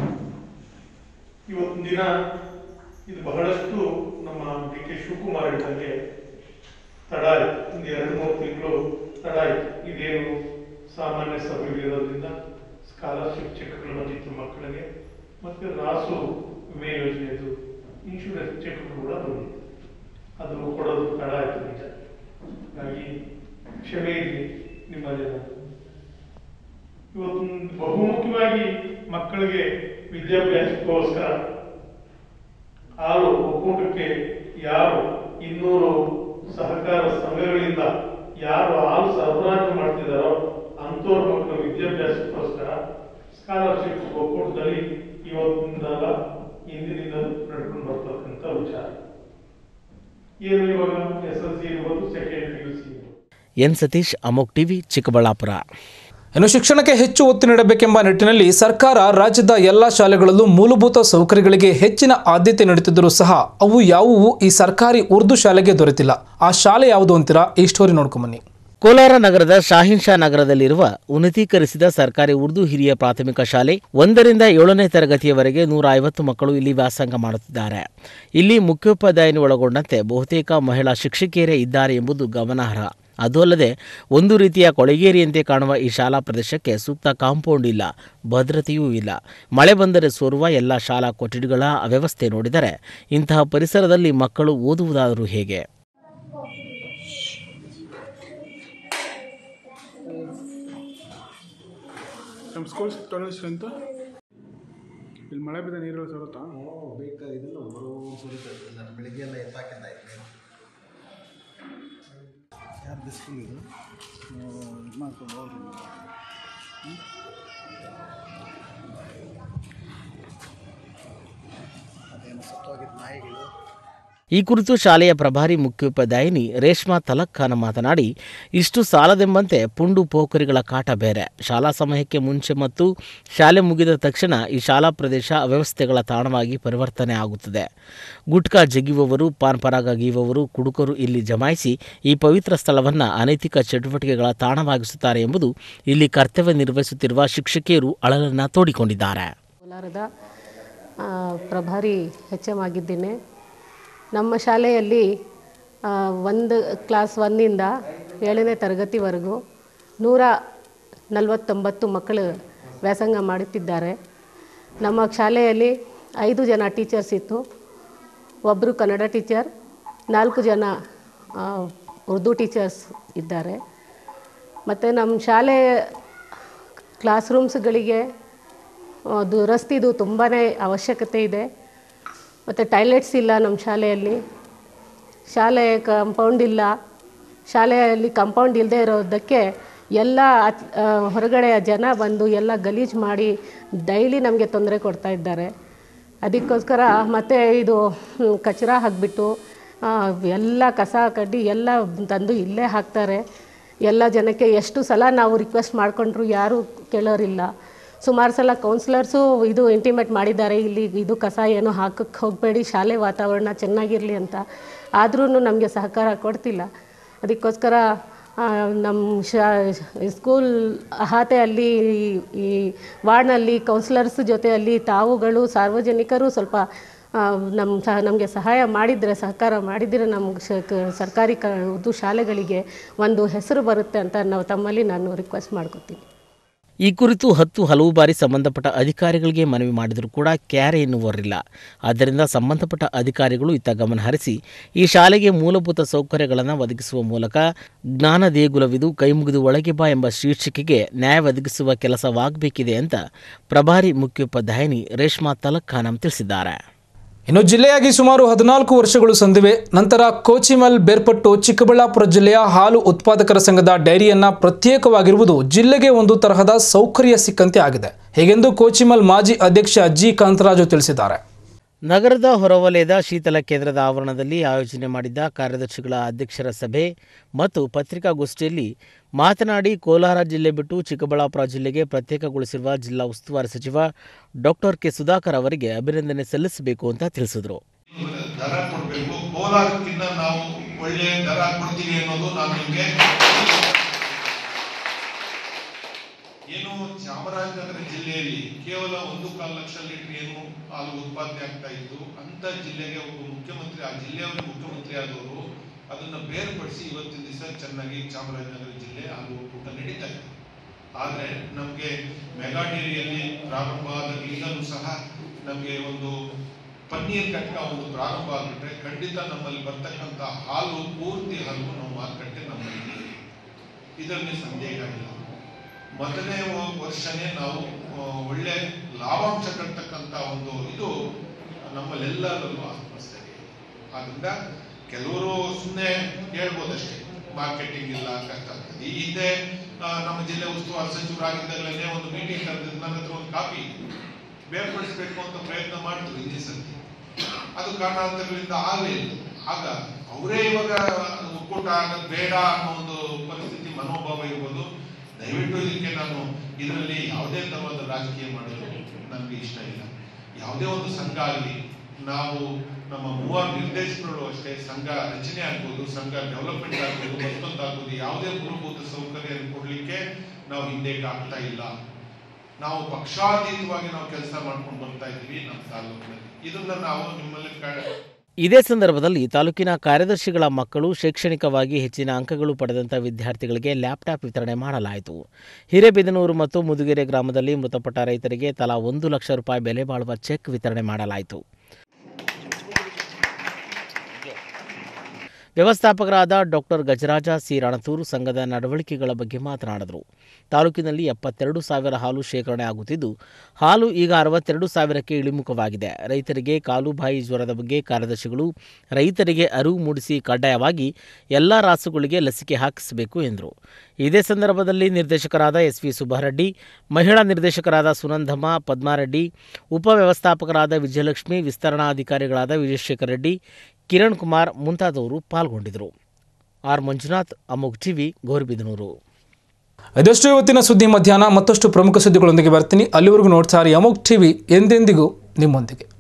ಇವತ್ತಿನ ದಿನ ಇದು ಬಹಳಷ್ಟು ನಮ್ಮ ಡಿ ಕೆ ಶಿವಕುಮಾರ್ ಹೇಳಿದಂಗೆ ತಡ ಆಯ್ತು ಒಂದು ಎರಡು ಮೂರು ತಿಂಗಳು ತಡ ಆಯ್ತು ಇದೇನು ಸಾಮಾನ್ಯ ಸಭೆಗಳಿರೋದ್ರಿಂದ ಸ್ಕಾಲರ್ಶಿಪ್ ಚೆಕ್ಗಳು ಬಂದಿತ್ತು ಮಕ್ಕಳಿಗೆ ಮತ್ತೆ ರಾಸು ವಿಮೆ ಯೋಜನೆದು ಇನ್ಶೂರೆನ್ಸ್ ಚೆಕ್ಗಳು ಕೂಡ ಬಂದಿತ್ತು ಅದು ಕೊಡೋದು ತಡ ಆಯ್ತು ನಿಜ ಹಾಗಾಗಿ ಕ್ಷಮೆ ಇರಲಿ ನಿಮ್ಮ ಜನ ಇವತ್ತು ಬಹುಮುಖ್ಯವಾಗಿ ಮಕ್ಕಳಿಗೆ ವಿದ್ಯಾಭ್ಯಾಸಕ್ಕೋಸ್ಕರ ಹಾಲು ಒಕ್ಕೂಟಕ್ಕೆ ಯಾರು ಇನ್ನೂರು ಸಹಕಾರ ಸಂಘಗಳಿಂದ ಯಾರು ಹಾಲು ಸರಬರಾಜು ಮಾಡ್ತಿದ್ದಾರೋ ಅಂಥವ್ರ ಮಕ್ಕಳ ವಿದ್ಯಾಭ್ಯಾಸಕ್ಕೋಸ್ಕರ ಸ್ಕಾಲರ್ಶಿಪ್ ಒಕ್ಕೂಟದಲ್ಲಿ ಇವತ್ತಿಂದಲ್ಲ ಹಿಂದಿನಿಂದ ನಡ್ಕೊಂಡು ಬರ್ತಕ್ಕಂಥ ವಿಚಾರ ಏನು ಇವಾಗ ಎಸ್ ಎಲ್ ಸಿ ಇರ್ಬೋದು ಸೆಕೆಂಡ್ ಪಿ ಯು ಸಿ ಇರ್ಬೋದು ಎನ್ ಸತೀಶ್ ಅಮೋಕ್ ಟಿವಿ ಚಿಕ್ಕಬಳ್ಳಾಪುರ ಇನ್ನು ಶಿಕ್ಷಣಕ್ಕೆ ಹೆಚ್ಚು ಒತ್ತು ನೀಡಬೇಕೆಂಬ ನಿಟ್ಟಿನಲ್ಲಿ ಸರ್ಕಾರ ರಾಜ್ಯದ ಎಲ್ಲ ಶಾಲೆಗಳಲ್ಲೂ ಮೂಲಭೂತ ಸೌಕರ್ಯಗಳಿಗೆ ಹೆಚ್ಚಿನ ಆದ್ಯತೆ ನೀಡುತ್ತಿದ್ದರೂ ಸಹ ಅವು ಯಾವುವು ಈ ಸರ್ಕಾರಿ ಉರ್ದು ಶಾಲೆಗೆ ದೊರೆತಿಲ್ಲ ಆ ಶಾಲೆ ಯಾವುದು ಅಂತೀರಾ ಈ ಸ್ಟೋರಿ ನೋಡ್ಕೊಂಬನ್ನಿ ಕೋಲಾರ ನಗರದ ಶಾಹೀನ್ ಶಾ ನಗರದಲ್ಲಿರುವ ಉನ್ನತೀಕರಿಸಿದ ಸರ್ಕಾರಿ ಉರ್ದು ಹಿರಿಯ ಪ್ರಾಥಮಿಕ ಶಾಲೆ ಒಂದರಿಂದ ಏಳನೇ ತರಗತಿಯವರೆಗೆ ನೂರ ಐವತ್ತು ಮಕ್ಕಳು ಇಲ್ಲಿ ವ್ಯಾಸಂಗ ಮಾಡುತ್ತಿದ್ದಾರೆ ಇಲ್ಲಿ ಮುಖ್ಯೋಪಾಧ್ಯಾಯನಿ ಒಳಗೊಂಡಂತೆ ಬಹುತೇಕ ಮಹಿಳಾ ಶಿಕ್ಷಕಿಯರೇ ಇದ್ದಾರೆ ಎಂಬುದು ಗಮನಾರ್ಹ ಅದು ಅಲ್ಲದೆ ಒಂದು ರೀತಿಯ ಕೊಳೆಗೇರಿಯಂತೆ ಕಾಣುವ ಈ ಶಾಲಾ ಪ್ರದೇಶಕ್ಕೆ ಸೂಕ್ತ ಕಾಂಪೌಂಡ್ ಇಲ್ಲ ಭದ್ರತೆಯೂ ಇಲ್ಲ ಮಳೆ ಬಂದರೆ ಸೋರುವ ಎಲ್ಲ ಶಾಲಾ ಕೊಠಡಿಗಳ ಅವ್ಯವಸ್ಥೆ ನೋಡಿದರೆ ಇಂತಹ ಪರಿಸರದಲ್ಲಿ ಮಕ್ಕಳು ಓದುವುದಾದರೂ ಹೇಗೆ ನಮ್ಮ ಸ್ಕೂಲ್ ಟೋಟಲ್ ಸ್ಟ್ರೆಂತ್ ಇಲ್ಲಿ ಮಳೆ ಬಿದ್ದ ನೀರುಗಳು ಸರುತ್ತಾ ಬೆಳಿಗ್ಗೆ ಎಲ್ಲ ಎತ್ತಾಕಿದ್ದ ಯಾರ್ದು ಸ್ಕೂಲ್ ಇದು ಇದು ಮಾಡ್ಕೊಂಡು ಹೋಗ್ರಿ ನೀವು. ಅದೇನು ಸತ್ತೋಗಿದ್ದ ನಾಯಿಗಳು ಈ ಕುರಿತು ಶಾಲೆಯ ಪ್ರಭಾರಿ ಮುಖ್ಯೋಪಾಧ್ಯಾಯಿನಿ ರೇಷ್ಮಾ ತಲಕ್ ಖಾನ ಮಾತನಾಡಿ ಇಷ್ಟು ಸಾಲದೆಂಬಂತೆ ಪುಂಡು ಪೋಖರಿಗಳ ಕಾಟ ಬೇರೆ ಶಾಲಾ ಸಮಯಕ್ಕೆ ಮುಂಚೆ ಮತ್ತು ಶಾಲೆ ಮುಗಿದ ತಕ್ಷಣ ಈ ಶಾಲಾ ಪ್ರದೇಶ ಅವ್ಯವಸ್ಥೆಗಳ ತಾಣವಾಗಿ ಪರಿವರ್ತನೆ ಆಗುತ್ತದೆ ಗುಟ್ಕಾ ಜಗಿಯುವವರು ಪಾನ್ ಪರಾಗ ಗೀಯುವವರು ಕುಡುಕರು ಇಲ್ಲಿ ಜಮಾಯಿಸಿ ಈ ಪವಿತ್ರ ಸ್ಥಳವನ್ನು ಅನೈತಿಕ ಚಟುವಟಿಕೆಗಳ ತಾಣವಾಗಿಸುತ್ತಾರೆ ಎಂಬುದು ಇಲ್ಲಿ ಕರ್ತವ್ಯ ನಿರ್ವಹಿಸುತ್ತಿರುವ ಶಿಕ್ಷಕಿಯರು ಅಳಲನ್ನು ತೋಡಿಕೊಂಡಿದ್ದಾರೆ ಕೋಲಾರದ ಆ, ಪ್ರಭಾರಿ ಎಚ್ ಎಮ್ ಆಗಿದ್ದೇನೆ ನಮ್ಮ ಶಾಲೆಯಲ್ಲಿ ಆ, ಒಂದು ಕ್ಲಾಸ್ ಒಂದಿಂದ ಏಳನೇ ತರಗತಿವರೆಗೂ ನೂರ ನಲವತ್ತೊಂಬತ್ತು ಮಕ್ಕಳು ವ್ಯಾಸಂಗ ಮಾಡುತ್ತಿದ್ದಾರೆ ನಮ್ಮ ಶಾಲೆಯಲ್ಲಿ ಐದು ಜನ ಟೀಚರ್ಸ್ ಇತ್ತು ಒಬ್ಬರು ಕನ್ನಡ ಟೀಚರ್ ನಾಲ್ಕು ಜನ ಆ, ಉರ್ದು ಟೀಚರ್ಸ್ ಇದ್ದಾರೆ ಮತ್ತು ನಮ್ಮ ಶಾಲೆ ಕ್ಲಾಸ್ ರೂಮ್ಸ್ಗಳಿಗೆ ದುರಸ್ತಿದು ತುಂಬಾ ಅವಶ್ಯಕತೆ ಇದೆ ಮತ್ತು ಟಾಯ್ಲೆಟ್ಸ್ ಇಲ್ಲ ನಮ್ಮ ಶಾಲೆಯಲ್ಲಿ ಶಾಲೆ ಕಾಂಪೌಂಡ್ ಇಲ್ಲ ಶಾಲೆಯಲ್ಲಿ ಕಾಂಪೌಂಡ್ ಇಲ್ಲದೆ ಇರೋದಕ್ಕೆ ಎಲ್ಲ ಅತ್- ಆ, ಹೊರಗಡೆ ಜನ ಬಂದು ಎಲ್ಲ ಗಲೀಜು ಮಾಡಿ ಡೈಲಿ ನಮಗೆ ತೊಂದರೆ ಕೊಡ್ತಾ ಇದ್ದಾರೆ ಅದಕ್ಕೋಸ್ಕರ ಮತ್ತು ಇದು ಹ್ಮ್, ಕಚರ ಹಾಕಿಬಿಟ್ಟು ಎಲ್ಲ ಕಸ ಕಡ್ಡಿ ಎಲ್ಲ ತಂದು ಇಲ್ಲೇ ಹಾಕ್ತಾರೆ ಎಲ್ಲ ಜನಕ್ಕೆ ಎಷ್ಟು ಸಲ ನಾವು ರಿಕ್ವೆಸ್ಟ್ ಮಾಡಿಕೊಂಡ್ರು ಯಾರೂ ಕೇಳೋರಿಲ್ಲ ಸುಮಾರು ಸಲ ಕೌನ್ಸಿಲರ್ಸು ಇದು ಇಂಟಿಮೇಟ್ ಮಾಡಿದ್ದಾರೆ ಇಲ್ಲಿ ಇದು ಕಸ ಏನು ಹಾಕಕ್ಕೆ ಹೋಗಬೇಡಿ ಶಾಲೆ ವಾತಾವರಣ ಚೆನ್ನಾಗಿರಲಿ ಅಂತ ಆದ್ರೂ ನಮಗೆ ಸಹಕಾರ ಕೊಡ್ತಿಲ್ಲ ಅದಕ್ಕೋಸ್ಕರ ಆ, ನಮ್ಮ ಶಾ ಸ್ಕೂಲ್ ಅಹಾತೆಯಲ್ಲಿ ಈ ವಾರ್ಡ್ನಲ್ಲಿ ಕೌನ್ಸಿಲರ್ಸ್ ಜೊತೆಯಲ್ಲಿ ತಾವುಗಳು ಸಾರ್ವಜನಿಕರು ಸ್ವಲ್ಪ ಆ, ನಮ್ಮ ಸಹ ನಮಗೆ ಸಹಾಯ ಮಾಡಿದರೆ ಸಹಕಾರ ಮಾಡಿದರೆ ನಮ್ಗೆ ಶ ಕ- ಸರ್ಕಾರಿ ಕ ಉರ್ದು ಶಾಲೆಗಳಿಗೆ ಒಂದು ಹೆಸರು ಬರುತ್ತೆ ಅಂತ ನಾವು ತಮ್ಮಲ್ಲಿ ನಾನು ರಿಕ್ವೆಸ್ಟ್ ಮಾಡ್ಕೊತೀನಿ ಈ ಕುರಿತು ಹತ್ತು ಹಲವು ಬಾರಿ ಸಂಬಂಧಪಟ್ಟ ಅಧಿಕಾರಿಗಳಿಗೆ ಮನವಿ ಮಾಡಿದರೂ ಕೂಡ ಕ್ಯಾರೆ ಎನ್ನುವರಿಲ್ಲ ಆದ್ದರಿಂದ ಸಂಬಂಧಪಟ್ಟ ಅಧಿಕಾರಿಗಳು ಇತ್ತ ಗಮನ ಹರಿಸಿ ಈ ಶಾಲೆಗೆ ಮೂಲಭೂತ ಸೌಕರ್ಯಗಳನ್ನು ಒದಗಿಸುವ ಮೂಲಕ ಜ್ಞಾನ ದೇಗುಲವಿದು ಕೈಮುಗಿದು ಒಳಗೆ ಬಾ ಎಂಬ ಶೀರ್ಷಿಕೆಗೆ ನ್ಯಾಯ ಒದಗಿಸುವ ಕೆಲಸವಾಗಬೇಕಿದೆ ಅಂತ ಪ್ರಭಾರಿ ಮುಖ್ಯೋಪಾಧ್ಯಾಯಿನಿ ರೇಷ್ಮಾ ತಲಕ್ ಖಾನಂ ತಿಳಿಸಿದ್ದಾರೆ ಇನ್ನು ಜಿಲ್ಲೆಯಾಗಿ ಸುಮಾರು ಹದಿನಾಲ್ಕು ವರ್ಷಗಳು ಸಂದಿವೆ ನಂತರ ಕೋಚಿಮಲ್ ಬೇರ್ಪಟ್ಟು ಚಿಕ್ಕಬಳ್ಳಾಪುರ ಜಿಲ್ಲೆಯ ಹಾಲು ಉತ್ಪಾದಕರ ಸಂಘದ ಡೈರಿಯನ್ನ ಪ್ರತ್ಯೇಕವಾಗಿರುವುದು ಜಿಲ್ಲೆಗೆ ಒಂದು ತರಹದ ಸೌಕರ್ಯ ಸಿಕ್ಕಂತೆ ಆಗಿದೆ ಹೀಗೆಂದು ಕೋಚಿಮಲ್ ಮಾಜಿ ಅಧ್ಯಕ್ಷ ಜಿ ಕಾಂತರಾಜು ತಿಳಿಸಿದ್ದಾರೆ ನಗರದ ಹೊರವಲಯದ ಶೀತಲ ಕೇಂದ್ರದ ಆವರಣದಲ್ಲಿ ಆಯೋಜನೆ ಮಾಡಿದ್ದ ಕಾರ್ಯದರ್ಶಿಗಳ ಅಧ್ಯಕ್ಷರ ಸಭೆ ಮತ್ತು ಪತ್ರಿಕಾಗೋಷ್ಠಿಯಲ್ಲಿ ಮಾತನಾಡಿ ಕೋಲಾರ ಜಿಲ್ಲೆ ಬಿಟ್ಟು ಚಿಕ್ಕಬಳ್ಳಾಪುರ ಜಿಲ್ಲೆಗೆ ಪ್ರತ್ಯೇಕಗೊಳಿಸಿರುವ ಜಿಲ್ಲಾ ಉಸ್ತುವಾರಿ ಸಚಿವ ಡಾಕ್ಟರ್ ಕೆ ಸುಧಾಕರ್ ಅವರಿಗೆ ಅಭಿನಂದನೆ ಸಲ್ಲಿಸಬೇಕು ಅಂತ ತಿಳಿಸಿದರು ದರ ಕೊಡಬೇಕು ಕೋಲಾರಕ್ಕಿಂತ ನಾವು ಒಳ್ಳೆ ದರ ಕೊಡ್ತೀವಿ ಅನ್ನೋದು ನಾನು ನಿಮಗೆ ಏನು ಚಾಮರಾಜನಗರ ಜಿಲ್ಲೆಯಲ್ಲಿ ಕೇವಲ ಒಂದು ಕಾಲು ಲಕ್ಷ ಲೀಟರ್ ಏನು ಹಾಲು ಉತ್ಪಾದನೆ ಆಗ್ತಾ ಇತ್ತು ಅಂತ ಜಿಲ್ಲೆಗೆ ಒಬ್ಬ ಮುಖ್ಯಮಂತ್ರಿ ಆ ಜಿಲ್ಲೆಯವರ ಮುಖ್ಯಮಂತ್ರಿ ಆದವರು ಅದನ್ನ ಬೇರ್ಪಡಿಸಿ ಇವತ್ತಿನ ದಿವಸ ಚೆನ್ನಾಗಿ ಚಾಮರಾಜನಗರ ಜಿಲ್ಲೆ ಹಾಲು ಒಕ್ಕೂಟ ನಡೀತಾ ಇದೆ ಆದ್ರೆ ನಮಗೆ ಮೆಗಾ ಡೇರಿಯಲ್ಲಿ ಪ್ರಾರಂಭ ಆದಾಗಲಿಂದಲೂ ಸಹ ನಮಗೆ ಒಂದು ಪನ್ನೀರ್ ಘಟಕ ಒಂದು ಪ್ರಾರಂಭ ಆಗಿಬಿಟ್ರೆ ಖಂಡಿತ ನಮ್ಮಲ್ಲಿ ಬರ್ತಕ್ಕಂಥ ಹಾಲು ಪೂರ್ತಿ ಹಾಲು ನಮ್ಮ ಮಾರುಕಟ್ಟೆ ನಮ್ಮಲ್ಲಿ ಇದೆ. ಇದರಲ್ಲಿ ಸಂದೇಹ ಇಲ್ಲ ಮೊದಲನೇ ವ- ವರ್ಷನೇ ನಾವು ಆ, ಒಳ್ಳೆ ಲಾಭಾಂಶ ಕಟ್ಟತಕ್ಕಂಥ ಒಂದು ಇದು ನಮ್ಮಲ್ಲೆಲ್ಲರಲ್ಲೂ ಆತ್ಮಸ್ಥೈರ್ಯ ಇದೆ. ಆದ್ರಿಂದ ಕೆಲವರು ಸುಮ್ಮನೆ ಹೇಳ್ಬೋದಷ್ಟೇ ಮಾರ್ಕೆಟಿಂಗ್ ಇಲ್ಲ ಕಷ್ಟ ಆಗ್ತದೆ ಈ ಹಿಂದೆ ಆ, ನಮ್ಮ ಜಿಲ್ಲೆ ಉಸ್ತುವಾರಿ ಸಚಿವರಾಗಿದ್ದಾಗಲೇ ಒಂದು ಮೀಟಿಂಗ್ ಕರೆದಿದ್ದು ನನ್ನ ಹತ್ರ ಒಂದು ಕಾಪಿ ಇದೆ ಬೇರ್ಪಡಿಸಬೇಕು ಅಂತ ಪ್ರಯತ್ನ ಮಾಡಿದ್ರು ಹಿಂದಿನ ಸರ್ತಿ ಅದು ಕಾರಣಾಂತರಗಳಿಂದ ಆಗಲೇ ಇಲ್ಲ ಆಗ ಅವರೇ ಇವಾಗ ಒಕ್ಕೂಟ ಆಗೋದು ಬೇಡ ಅನ್ನೋ ಒಂದು ಪರಿಸ್ಥಿತಿ ಮನೋಭಾವ ಇರ್ಬೋದು ದಯವಿಟ್ಟು ಇದಕ್ಕೆ ನಾನು ಇದರಲ್ಲಿ ಯಾವುದೇ ತರವಾದ ರಾಜಕೀಯ ಮಾಡೋದು ನನಗೆ ಇಷ್ಟ ಇಲ್ಲ ಯಾವುದೇ ಒಂದು ಸಂಘ ಆಗಲಿ ನಾವು ನಮ್ಮ ಮೂವರು ನಿರ್ದೇಶಕರು ಅಷ್ಟೇ ಸಂಘ ರಚನೆ ಆಗ್ಬೋದು ಸಂಘ ಡೆವಲಪ್ಮೆಂಟ್ ಆಗ್ಬೋದು ಮತ್ತೊಂದಾಗ್ಬೋದು ಯಾವುದೇ ಮೂಲಭೂತ ಸೌಕರ್ಯ ಕೊಡ್ಲಿಕ್ಕೆ ನಾವು ಹಿಂದೆಗೆ ಆಗ್ತಾ ಇಲ್ಲ ನಾವು ಪಕ್ಷಾತೀತವಾಗಿ ನಾವು ಕೆಲಸ ಮಾಡ್ಕೊಂಡು ಬರ್ತಾ ಇದ್ದೀವಿ ನಮ್ಮ ತಾಲೂಕಿನಲ್ಲಿ ಇದನ್ನ ನಾವು ನಿಮ್ಮಲ್ಲಿ ಕ- ಇದೇ ಸಂದರ್ಭದಲ್ಲಿ ತಾಲೂಕಿನ ಕಾರ್ಯದರ್ಶಿಗಳ ಮಕ್ಕಳು ಶೈಕ್ಷಣಿಕವಾಗಿ ಹೆಚ್ಚಿನ ಅಂಕಗಳು ಪಡೆದಂಥ ವಿದ್ಯಾರ್ಥಿಗಳಿಗೆ ಲ್ಯಾಪ್ಟಾಪ್ ವಿತರಣೆ ಮಾಡಲಾಯಿತು ಹಿರೇಬೆದನೂರು ಮತ್ತು ಮುದುಗೆರೆ ಗ್ರಾಮದಲ್ಲಿ ಮೃತಪಟ್ಟ ರೈತರಿಗೆ ತಲಾ ಒಂದು ಲಕ್ಷ ರೂಪಾಯಿ ಬೆಲೆ ಬಾಳುವ ಚೆಕ್ ವಿತರಣೆ ಮಾಡಲಾಯಿತು ವ್ಯವಸ್ಥಾಪಕರಾದ ಡಾಕ್ಟರ್ ಗಜರಾಜ ಸಿ ರಣತೂರು ಸಂಘದ ನಡವಳಿಕೆಗಳ ಬಗ್ಗೆ ಮಾತನಾಡಿದರು ತಾಲೂಕಿನಲ್ಲಿ ಎಪ್ಪತ್ತೆರಡು ಸಾವಿರ ಹಾಲು ಶೇಖರಣೆ ಆಗುತ್ತಿದ್ದು ಹಾಲು ಈಗ ಅರವತ್ತೆರಡು ಸಾವಿರಕ್ಕೆ ಇಳಿಮುಖವಾಗಿದೆ ರೈತರಿಗೆ ಕಾಲುಬಾಯಿ ಜ್ವರದ ಬಗ್ಗೆ ಕಾರ್ಯದರ್ಶಿಗಳು ರೈತರಿಗೆ ಅರಿವು ಮೂಡಿಸಿ ಕಡ್ಡಾಯವಾಗಿ ಎಲ್ಲ ರಾಸುಗಳಿಗೆ ಲಸಿಕೆ ಹಾಕಿಸಬೇಕು ಎಂದರು ಇದೇ ಸಂದರ್ಭದಲ್ಲಿ ನಿರ್ದೇಶಕರಾದ ಎಸ್ ವಿ ಸುಬ್ಬಾರೆಡ್ಡಿ ಮಹಿಳಾ ನಿರ್ದೇಶಕರಾದ ಸುನಂದಮ್ಮ ಪದ್ಮಾರೆಡ್ಡಿ ಉಪವ್ಯವಸ್ಥಾಪಕರಾದ ವಿಜಯಲಕ್ಷ್ಮಿ ವಿಸ್ತರಣಾಧಿಕಾರಿಗಳಾದ ವಿಜಯಶೇಖರ್ ರೆಡ್ಡಿ ಕಿರಣ್ ಕುಮಾರ್ ಮುಂತಾದವರು ಪಾಲ್ಗೊಂಡಿದ್ದರು ಆರ್ ಮಂಜುನಾಥ್ ಅಮೋಘ್ ಟಿವಿ ಗೌರಿಬಿದನೂರು ಇದಷ್ಟು ಇವತ್ತಿನ ಸುದ್ದಿ ಮಧ್ಯಾಹ್ನ ಮತ್ತಷ್ಟು ಪ್ರಮುಖ ಸುದ್ದಿಗಳೊಂದಿಗೆ ಬರ್ತೀನಿ ಅಲ್ಲಿವರೆಗೂ ನೋಡ್ತಾರೆ ಅಮೋಕ್ ಟಿವಿ ಎಂದೆಂದಿಗೂ ನಿಮ್ಮೊಂದಿಗೆ